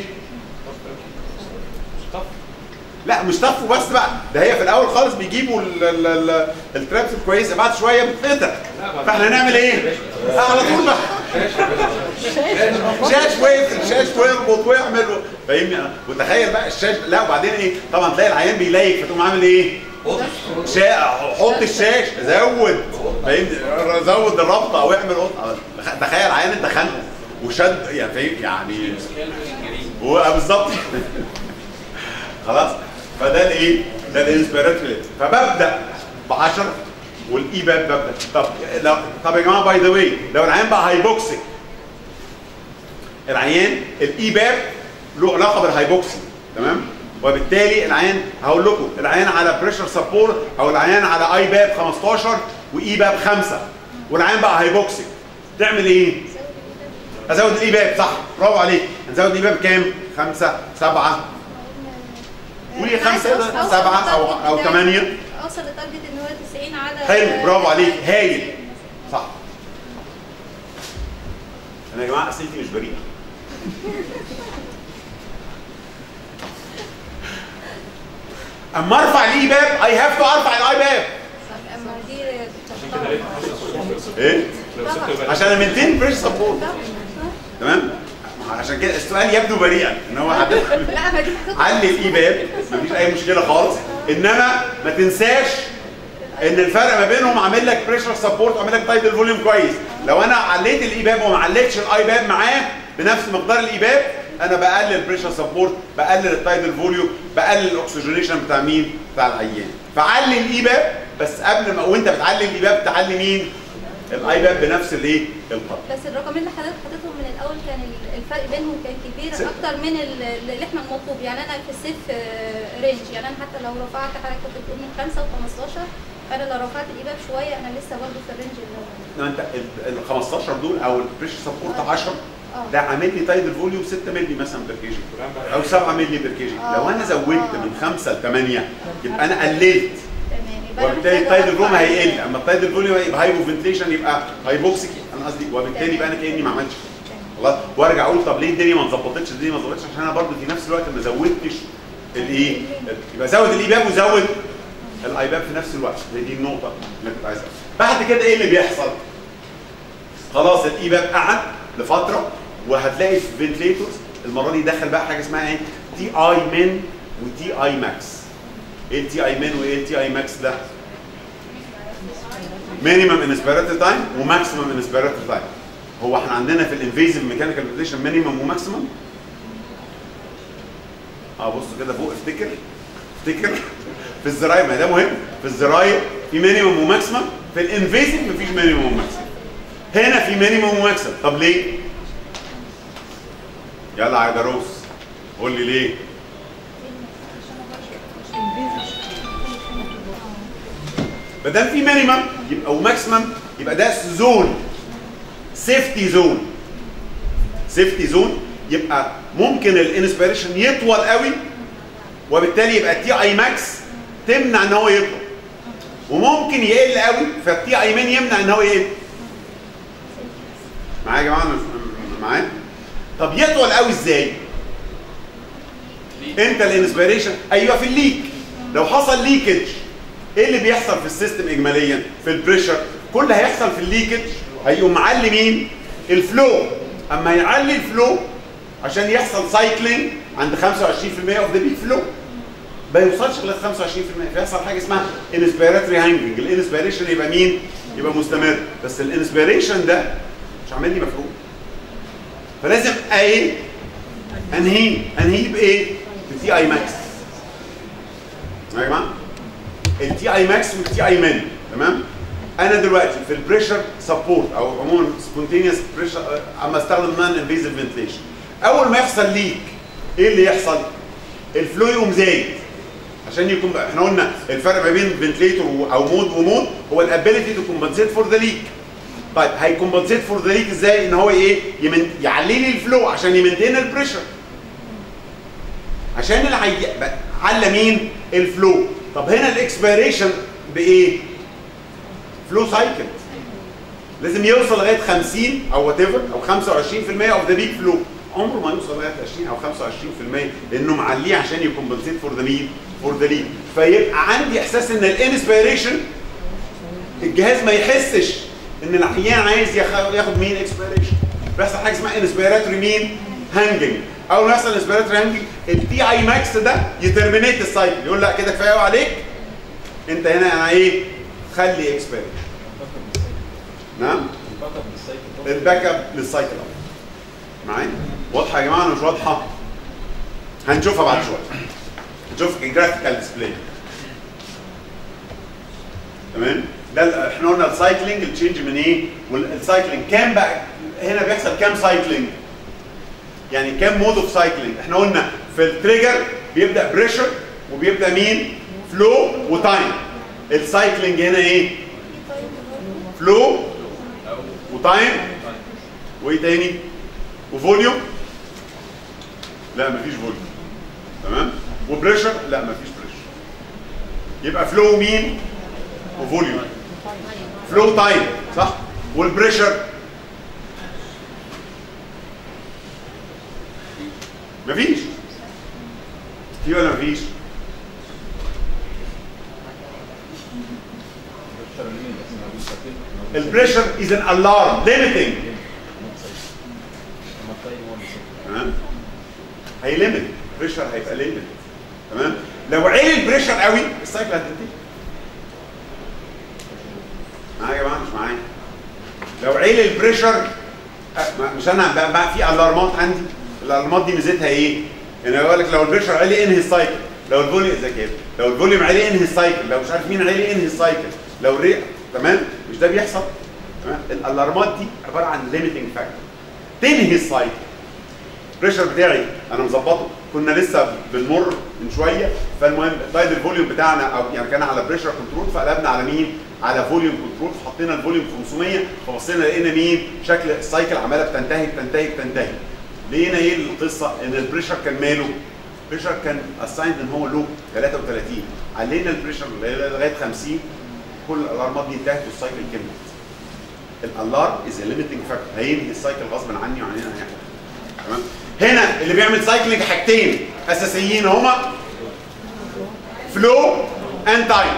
لا مش طفوا بس بقى ده هي في الاول خالص بيجيبوا ال- ال- ال- الترابس الكويسه بعد شويه بتتقطع فاحنا هنعمل ايه؟ آه، على طول بقى شاش ويف الشاش ويربط ويعمل و- فاهمني وتخيل بقى الشاش لا وبعدين ايه طبعا تلاقي العيان بيلايك فتقوم عامل ايه؟ شا... حط الشاش زود فاهمني زود الرابطه او اعمل قطعه تخيل عيان انت خانقه وشد يعني فاهم يعني هو بالظبط خلاص فده الايه؟ ده الانسبيراتوري فببدا ب 10 والاي باب ببدا طب لو طب يا جماعه باي ذا واي لو العيان بقى هايبوكسيك العيان الاي باب له علاقه بالهايبوكسي تمام وبالتالي العيان هقول لكم العيان على بريشر سبورت او العيان على اي باب 15 واي باب 5 والعيان بقى هايبوكسيك تعمل ايه؟ ازود الاي باب صح برافو عليك هنزود الاي باب كام؟ 5 7 قولي خمسة ده سبعة أو أو ثمانية اوصل لتارجت ان هو 90 على حلو برافو عليك هايل صح أنا يا جماعة أسئلتي مش بريئة أما أرفع الإي باب أي هاف تو أرفع الأي باب اما دي عشان كده لقيت 15 إيه؟ لو سبت يبقى عشان أمنتين بريش سبورت تمام؟ عشان كده السؤال يبدو بريئا ان هو هتدخل لا ما دي علي الاي باب مفيش اي مشكله خالص انما ما تنساش ان الفرق ما بينهم عامل لك بريشر سبورت وعامل لك تايدل فوليوم كويس لو انا عليت الاي باب وما عليتش الاي باب معاه بنفس مقدار الاي باب انا بقلل بريشر سبورت بقلل التايدل فوليوم بقلل الاكسجينيشن بتاع مين بتاع العيان فعلي الاي باب بس قبل ما وانت بتعلي الاي باب تعلي مين الاي باب بنفس الايه القدر بس الرقمين اللي حضرتك حاططهم من الاول كان ال- الفرق بينهم كان كبير س- اكتر من ال- اللي احنا المطلوب يعني انا في السيف آه، رينج يعني انا حتى لو رفعت حضرتك كنت بتقول من 5 و15 فانا لو رفعت الايباب شويه انا لسه برضه في الرينج اللي هو لو انت ال ال 15 دول او البريشر سبورت 10 اه ده عامل لي تايدل فوليوم 6 مللي مثلا بير كيجي او 7 مللي بير كيجي لو انا زودت من 5 ل 8 يبقى انا قللت تمام يبقى أنا وبالتالي محتاجة التايدل روم أرفع هيقل ال- اما التايدل فوليوم هيبقى هايبو فنتليشن يبقى هايبوكسيك انا قصدي وبالتالي يبقى انا كاني ما عملتش خلاص وارجع اقول طب ليه الدنيا ما اتظبطتش الدنيا ما اتظبطتش عشان انا برضه في نفس الوقت ما زودتش الايه يبقى زود الايباب وزود الايباب في نفس الوقت هي دي النقطه اللي كنت عايزها بعد كده ايه اللي بيحصل خلاص الايباب قعد لفتره وهتلاقي في فنتليتورز المره دي دخل بقى حاجه اسمها ايه تي اي من وتي اي ماكس ايه التي اي من وايه التي اي ماكس ده مينيمم انسبيراتوري تايم وماكسيمم انسبيراتوري تايم هو احنا عندنا في الانفيزيف ميكانيكال فنتيليشن مينيمم وماكسيمم اه بص كده فوق افتكر افتكر في الزراير ما ده مهم في الزراير في مينيمم وماكسيمم في الانفيزيف مفيش مينيمم وماكسيمم هنا في مينيمم وماكسيمم طب ليه؟ يلا يا عيدروس قول لي ليه؟ ما دام في مينيمم يبقى وماكسيمم يبقى ده زون سيفتي زون سيفتي زون يبقى ممكن الانسبيريشن يطول قوي وبالتالي يبقى التي اي ماكس تمنع ان هو يطول وممكن يقل قوي فالتي اي مين يمنع ان هو يقل معايا يا جماعه م- معايا طب يطول قوي ازاي انت الانسبيريشن ايوه في الليك لو حصل ليكج ايه اللي بيحصل في السيستم اجماليا في البريشر كل اللي هيحصل في الليكج هيقوم معلي مين الفلو اما يعلي الفلو عشان يحصل سايكلينج عند 25% اوف ذا بيك فلو ما يوصلش لغايه 25% فيحصل حاجه اسمها انسبيراتوري هانجنج الانسبيريشن يبقى مين؟ يبقى مستمر بس الانسبيريشن ده مش عامل لي مفهوم فلازم ايه انهي انهي بايه؟ بتي اي ماكس يا جماعه التي اي ماكس والتي اي من تمام انا دلوقتي في البريشر سبورت او عموما سبونتينيوس بريشر اما استخدم نون انفيزيف فنتليشن اول ما يحصل ليك ايه اللي يحصل؟ الفلو يقوم زايد عشان يكون احنا قلنا الفرق ما بين فنتليتور او مود ومود هو الابيليتي تو كومبنسيت فور ذا ليك طيب هيكومبنسيت فور ذا ليك ازاي ان هو ايه يمن... يعلي لي الفلو عشان يمنتين البريشر عشان العي... على مين الفلو طب هنا الاكسبيريشن بايه فلو سايكل لازم يوصل لغايه 50 او وات ايفر او 25% اوف ذا بيك فلو عمره ما يوصل لغايه 20 او 25% لانه معليه عشان يكمبنسيت فور ذا مين فور ذا ليد فيبقى عندي احساس ان الانسبيريشن الجهاز ما يحسش ان العيان عايز ياخ- ياخد مين اكسبيريشن بيحصل حاجه اسمها انسبيراتوري مين هانجنج اول ما يحصل انسبيراتوري هانجنج التي اي ماكس ده يترمينيت السايكل يقول لا كده كفايه قوي عليك انت هنا انا ايه خلي اكسبيريشن نعم الباك اب للسايكل أهو. معايا واضحه يا جماعه ولا مش واضحه هنشوفها بعد شويه نشوف الجرافيكال ديسبلاي تمام ده ال- احنا قلنا السايكلينج التشينج من ايه والسايكلينج كام بقى هنا بيحصل كام سايكلينج يعني كام مود اوف سايكلينج احنا قلنا في التريجر بيبدا بريشر وبيبدا مين فلو وتايم السايكلينج هنا ايه فلو وتايم وايه تاني وفوليوم لا مفيش فوليوم تمام وبريشر لا مفيش بريشر يبقى فلو مين وفوليوم فلو تايم صح والبريشر مفيش في ولا مفيش البريشر از ان الارم ليميتنج تمام هيليمت بريشر هيبقى ليميت تمام لو عالي البريشر قوي السايكل هتنتهي معايا يا جماعه مش معايا لو عالي البريشر أه، ما- مش انا بقى, بقى في الارمات عندي الالارمات دي ميزتها ايه؟ يعني يقول لك لو البريشر عالي انهي السايكل لو الفوليوم زي كده لو الفوليوم عالي انهي السايكل لو مش عارف مين عالي انهي السايكل لو الري تمام مش ده بيحصل تمام الالارمات دي عباره عن ليميتنج فاكتور تنهي السايكل البريشر بتاعي انا مظبطه كنا لسه بنمر من شويه فالمهم طيب الفوليوم بتاعنا او يعني كان على بريشر كنترول فقلبنا على مين؟ على فوليوم كنترول فحطينا الفوليوم في 500 فبصينا لقينا مين؟ شكل السايكل عماله بتنتهي بتنتهي بتنتهي لقينا ايه القصه؟ ان البريشر كان ماله؟ البريشر كان اسايند ان هو لو 33 علينا البريشر لغايه 50 كل الالارمات دي انتهت والسايكل كملت الالارم از ليميتنج فاكتور هينهي السايكل غصب عني وعننا هيعمل تمام هنا اللي بيعمل سايكلينج حاجتين اساسيين هما فلو اند تايم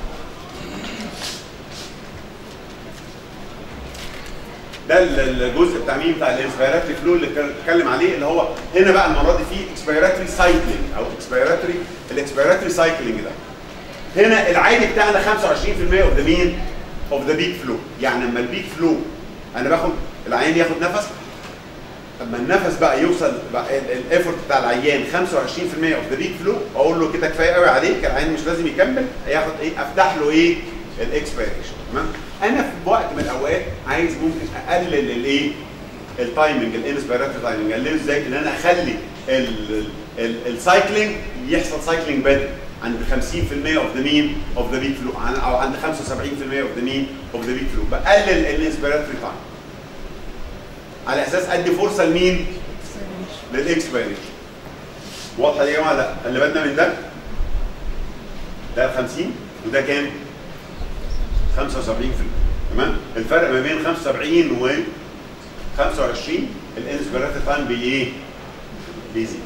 ده ال- الجزء بتاع مين بتاع الانسبيراتوري فلو اللي كان بتكلم عليه اللي هو هنا بقى المره دي فيه اكسبيراتوري سايكلينج او اكسبيراتوري الاكسبيراتوري سايكلينج ده هنا العادي بتاعنا 25% اوف ذا مين اوف ذا بيك فلو يعني لما البيك فلو انا باخد العيان ياخد نفس اما النفس بقى يوصل بقى الايفورت بتاع العيان 25% اوف ذا بيك فلو اقول له كده كفايه قوي عليك العيان مش لازم يكمل هياخد ايه افتح له ايه الاكسبيريشن تمام انا في وقت من الاوقات عايز ممكن اقلل الايه التايمنج الانسبيراتوري تايمنج اقلله ازاي ان انا اخلي السايكلينج يحصل سايكلينج بدري عند 50% اوف ذا مين اوف ذا بيك فلو او عند 75% اوف ذا مين اوف ذا بيك فلو بقلل الانسبيراتوري تايم على اساس ادي فرصه لمين؟ للاكسبيريشن واضحه دي يا جماعه لا خلي بالنا من ده ده 50 وده كام؟ 75% تمام؟ الفرق ما بين 75 و 25 الانسبيراتوري تايم بي ايه؟ بيزيد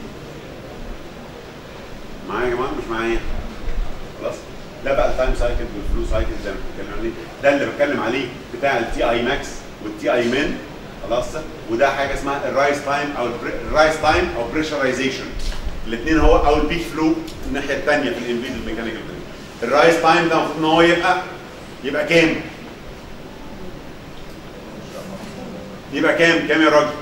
معايا يا جماعه مش معايا؟ خلاص؟ ده بقى التايم سايكل والفلو سايكل زي ما بنتكلم عليه ده اللي بتكلم عليه بتاع التي اي ماكس والتي اي من خلاص وده حاجه اسمها الرايز تايم او الرايز تايم او بريشرايزيشن الاثنين هو او البيك فلو الناحيه الثانيه في الانفيزيف ميكانيكال الرايز تايم ده المفروض ان هو يبقى يبقى كام؟ يبقى كام؟ كام يا راجل؟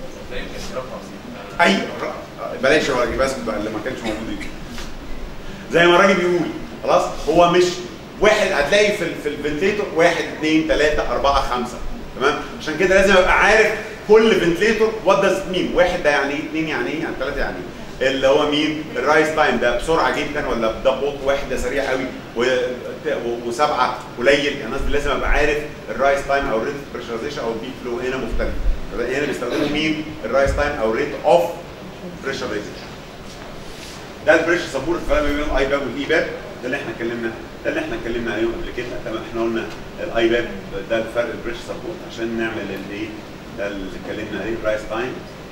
اي بلاش يا راجل بس بقى اللي ما كانش موجود يجي. زي ما الراجل بيقول خلاص هو مش واحد هتلاقي في ال- في الفنتليتور واحد اثنين ثلاثة أربعة خمسة تمام عشان كده لازم ابقى عارف كل فنتليتور وات داز مين واحد ده يعني ايه اثنين يعني ايه يعني ثلاثة يعني ايه اللي هو مين الرايز تايم ده بسرعة جدا ولا ده بطء واحد ده سريع قوي و- و- وسبعة قليل يعني الناس لازم ابقى عارف الرايز تايم او الريت بريشرايزيشن او البيك فلو هنا مختلف هنا بيستخدموا مين الرايز تايم او الريت اوف بريشرايزيشن ده البريشر سبورت الفرق ما بين الاي باب والاي باب ده اللي احنا اتكلمنا ده اللي احنا اتكلمنا عليه قبل كده تمام احنا قلنا الاي باب ده الفرق البريشر سبورت عشان نعمل الايه ده اللي اتكلمنا عليه برايس تايم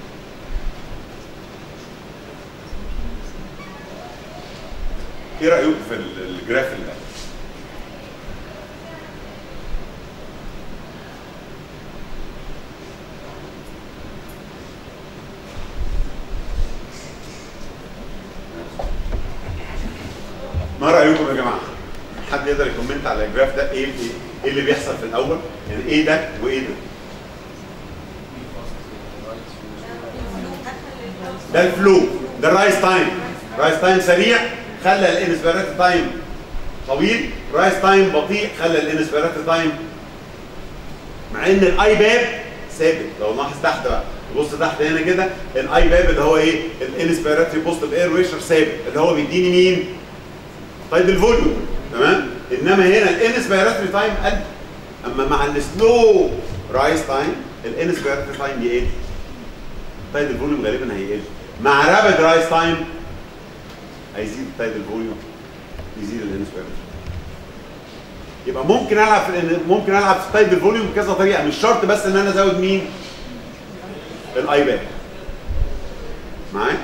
ايه رايكم في ال- الجراف اللي ده؟ ما رايكم يا جماعه؟ حد يقدر يكومنت على الجراف ده ايه ايه إيه اللي بيحصل في الاول؟ يعني ايه ده وايه ده؟ ده الفلو ده الرايز تايم رايز تايم سريع خلى الانسبيراتي تايم طويل رايز تايم بطيء خلى الانسبيراتي تايم مع ان الاي باب ثابت لو لاحظ تحت بقى بص تحت هنا كده الاي باب اللي هو ايه الانسبيراتي بوزيتيف اير ويشر ثابت اللي هو بيديني مين طيب الفوليوم تمام انما هنا الانسبيراتوري تايم قل اما مع السلو رايز تايم الانسبيراتوري تايم يقل طيب الفوليوم غالبا هيقل مع رابد رايز تايم هيزيد طيب الفوليوم يزيد الانسبيراتوري يبقى ممكن العب في الإن- ممكن العب في طيب الفوليوم بكذا طريقه مش شرط بس ان انا ازود مين الاي باد معايا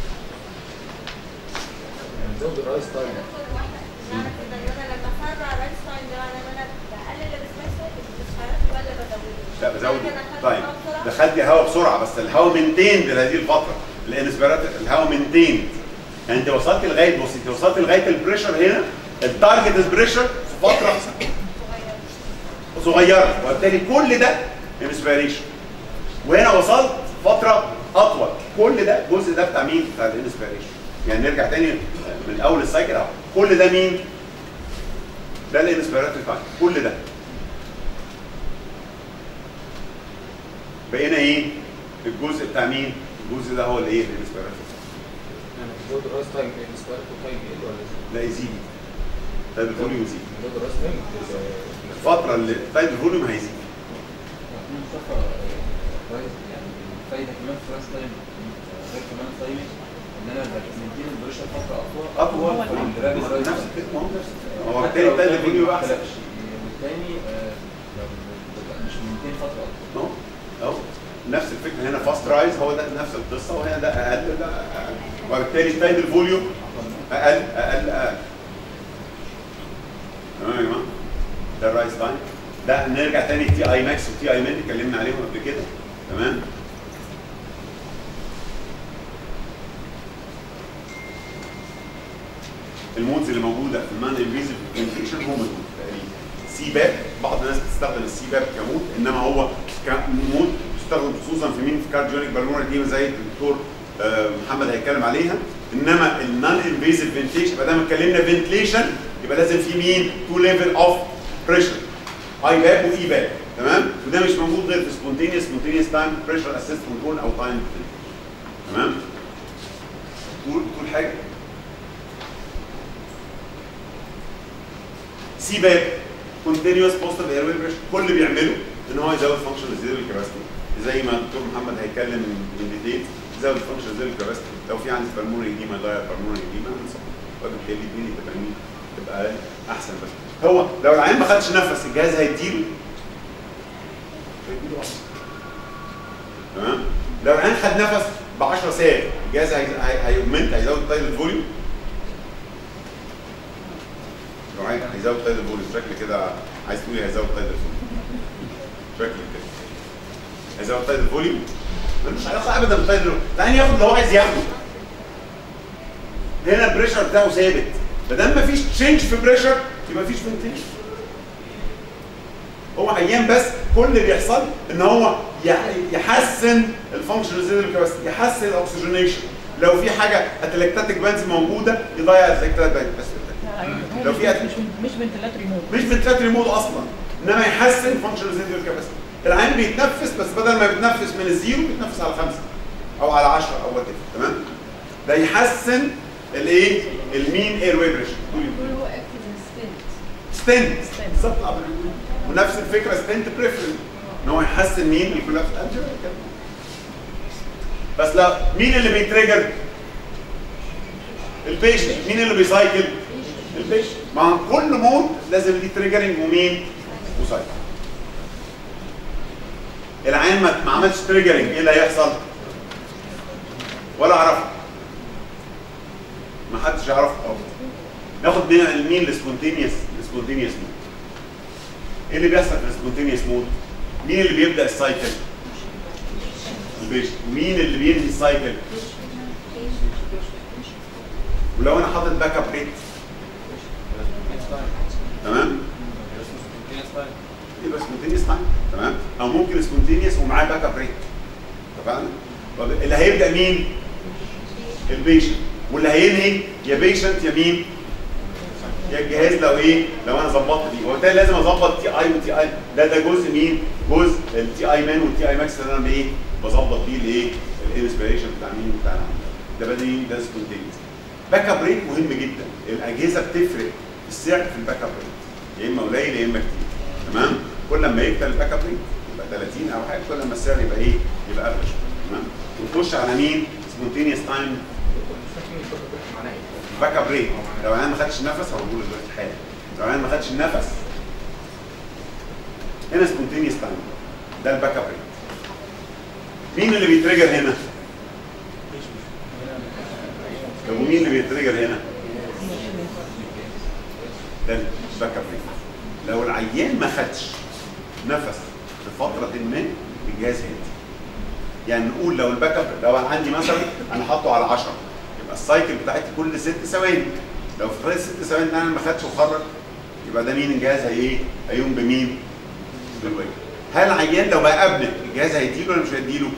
نزود الرايس تايم معنى كده ان انا لما افرع رايت تايم ده معناه ان انا بقلل السبيس الاشعارات ولا بزوده؟ لا بزود ممكن أخلي طيب الهواء بسرعة؟ دخلت هواء بسرعه بس الهواء منتين لهذه الفتره الانسبيرات الهواء منتين يعني انت وصلت لغايه بص انت وصلت لغايه البريشر هنا التارجت بريشر في فتره صغيره وبالتالي كل ده انسبيريشن وهنا وصلت فتره اطول كل ده الجزء ده بتاع مين؟ بتاع الانسبيريشن يعني نرجع تاني من اول السايكل اهو كل ده مين؟ ده الانسبيراتوري تايم كل ده بقينا ايه؟ الجزء بتاع مين؟ الجزء ده هو الايه؟ الانسبيراتوري يعني نزود الرايس تايم بالنسبه لكم تايم يقل ولا يزيد؟ لا يزيد طيب الفوليوم يزيد نزود الرايس تايم الفتره اللي طيب الفوليوم هيزيد مصطفى كويس يعني الفايده كمان في راس تايم غير كمان تايمنج ان انا بمنتين البريشر فتره اطول اطول والرابد رايز نفس الكلام ما هو نفس الكلام. هو بالتالي طيب الفوليوم يبقى احسن والتاني آه، لو بتبقى مش منتين فتره اطول اهو اهو نفس الفكره هنا فاست رايز هو ده نفس القصه وهنا ده اقل ده اقل وبالتالي تايد الفوليوم اقل اقل اقل تمام يا جماعه ده الرايز تايم ده نرجع تاني تي اي ماكس وتي اي مين اتكلمنا عليهم قبل كده تمام المودز اللي موجوده في المان انفيزيف كوميونيكيشن هم دول تقريبا سي باب بعض الناس بتستخدم السي باب كمود انما هو كمود بيستخدم خصوصا في مين في كارديونيك بالمونري دي زي الدكتور آه، محمد هيتكلم عليها انما النون انفيزيف فنتيشن ما دام اتكلمنا فنتليشن يبقى لازم في مين تو ليفل اوف بريشر اي باب واي باب تمام وده مش موجود غير في سبونتينيوس سبونتينيوس تايم بريشر اسيست كنترول او تايم تمام تقول تقول حاجه سي باب كونتينيوس بوستيف اير بريشر كل اللي بيعمله ان هو يزود فانكشن ريزيرفل كاباسيتي زي ما الدكتور محمد هيتكلم من ديتيل يزود فانكشن ريزيرفل كاباسيتي لو في عندي بالمونري دي ما يغير بالمونري دي ما وبالتالي الدنيا تبقى مين تبقى احسن بس هو لو العيان ما خدش نفس الجهاز هيديله هيديله أحسن. تمام لو العيان خد نفس ب 10 ساعات الجهاز هي- هي- هيأومنت هيزود طيب الفوليوم لو عايز هيزود طيب الفوليوم شكل كده عايز تقولي هيزود طيب الفوليوم شكل كده هيزود طيب الفوليوم ملوش علاقه ابدا بطيب الفوليوم العيان ياخد اللي هو عايز ياخده هنا البريشر بتاعه ثابت ما دام مفيش تشينج في بريشر يبقى مفيش فنتيليشن هو عيان بس كل اللي بيحصل ان هو يح- يحسن الفانكشن ريزيدوال كاباسيتي يحسن الاكسجينيشن لو في حاجه اتلكتاتيك بانز موجوده يضيع الاتلكتاتيك بانز بس هو لو مش في أكل. مش مش فنتلاتري مود مش فنتلاتري مود اصلا انما يحسن فانكشن ريزيدوال كاباسيتي العين بيتنفس بس بدل ما بيتنفس من الزيرو بيتنفس على خمسه او على 10 او وات تمام ده يحسن الايه المين اير واي بريشر كله اكتف ستنت ستنت Stent. بالظبط عبد الرحمن. ونفس الفكره ستنت بريفرنس ان هو يحسن مين الكولابس انجل بس لا مين اللي بيتريجر البيشنت مين اللي بيسايكل البيشنت مع كل مود لازم ليه تريجرنج ومين وسايكل العين ما ما عملش تريجرنج ايه اللي هيحصل ولا اعرفه ما حدش يعرفه خالص ناخد مين مين السبونتينيوس السبونتينيوس مود ايه اللي بيحصل في السبونتينيوس مود مين اللي بيبدا السايكل البيشنت ومين اللي بينهي السايكل ولو انا حاطط باك اب ريت تمام يبقى سبونتينيوس تايم تمام او ممكن سبونتينيوس ومعاه باك اب ريت اتفقنا طب اللي هيبدا مين البيشنت واللي هينهي يا بيشنت يا مين يا الجهاز لو ايه لو انا ظبطت دي وبالتالي لازم اظبط تي اي وتي اي ده ده جزء مين جزء التي اي مان والتي اي ماكس اللي انا بايه بظبط بيه الايه الانسبيريشن بتاع مين بتاع العمل. ده بدي ده سبونتينيوس باك اب ريت مهم جدا الاجهزه بتفرق في السعر في الباك اب ريت يا اما قليل يا اما كتير تمام كل ما يكتر الباك اب ريت يبقى 30 او حاجه كل ما السعر يبقى ايه يبقى اغلى شويه تمام ونخش على مين سبونتينيوس تايم معناه ايه؟ باك اب ريت لو انا ما خدش نفس هقول دلوقتي حالا لو انا ما خدش النفس هنا سبونتينيوس تايم ده الباك اب ريت مين اللي بيتريجر هنا؟ طب ومين اللي بيتريجر هنا؟ ده الباك اب ريت لو العيان ما خدش نفس في فترة ما الجهاز هيدي يعني نقول لو الباك اب لو أنا عندي مثلا انا حاطه على 10 يبقى السايكل بتاعتي كل ست ثواني لو في خلال ست ثواني انا ما خدش وخرج يبقى ده مين الجهاز هي ايه؟ هيقوم بمين؟ بالواجب هل العيان لو بقى ابنك الجهاز هيديله ولا مش هيديله؟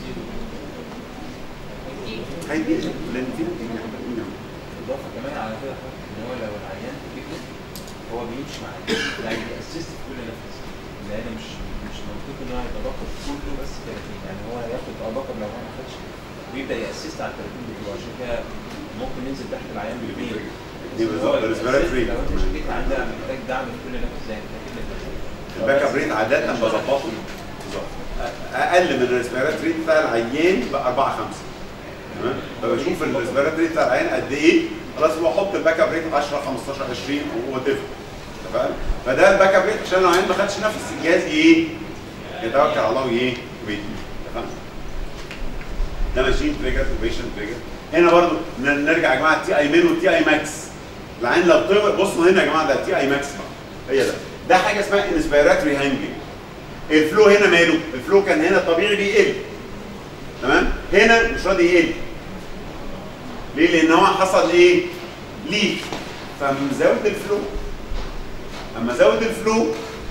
هيديله لان في نتيجه اضافه كمان على كده حضرتك ان هو لو العيان كبر هو بيمشي معاك يعني بيأسست في كل نفس لان مش مش منطقي ان هو يبقى باقر كله بس 30 يعني هو هياخد اه باقر لو هو ما خدش ويبدا يأسست على ال 30 بتوعه عشان كده ممكن ننزل تحت العيان بالمية دي بالظبط، هو الريسبيراتوري. الأساس لو انت شكيت عندها محتاج دعم في كل نفس زي ما انت كده الباك اب ريت عاده بظبطه بالظبط اقل من الريسبيرات ريت بتاع العيان ب 4 5 تمام فبشوف الريسبيرات ريت بتاع العيان قد ايه خلاص هو احط الباك اب ريت 10 15 20 او وات ايفر تمام فده الباك اب ريت عشان لو العيان ما خدش نفس الجهاز ايه يتوكل على الله وايه ويدي تمام ده ماشين تريجر وبيشن تريجر هنا برضو ن- نرجع يا جماعه التي اي مين والتي اي ماكس العين لو طلع بصوا هنا يا جماعه ده التي اي ماكس بقى. هي ده ده حاجه اسمها انسبيراتوري هانجنج الفلو هنا ماله الفلو كان هنا طبيعي بيقل تمام هنا مش راضي يقل ليه لان هو حصل ايه ليك فمزود الفلو اما زود الفلو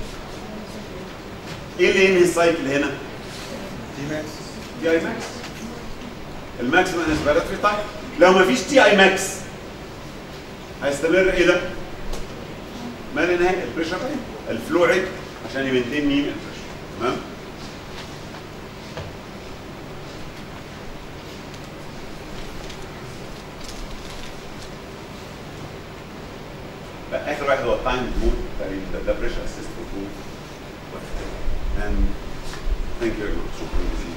ايه اللي ينهي السايكل هنا تي ماكس تي اي ماكس الماكسيمم انسبيراتوري تايم لو ما فيش تي اي ماكس هيستمر ايه ده؟ ما لا نهايه البريشر عالي الفلو عالي عشان يمنتين مين البريشر تمام؟ لا، اخر واحد هو التايم مود تقريبا ده- ده بريشر اسيست فور and thank you very much شكرا جزيلا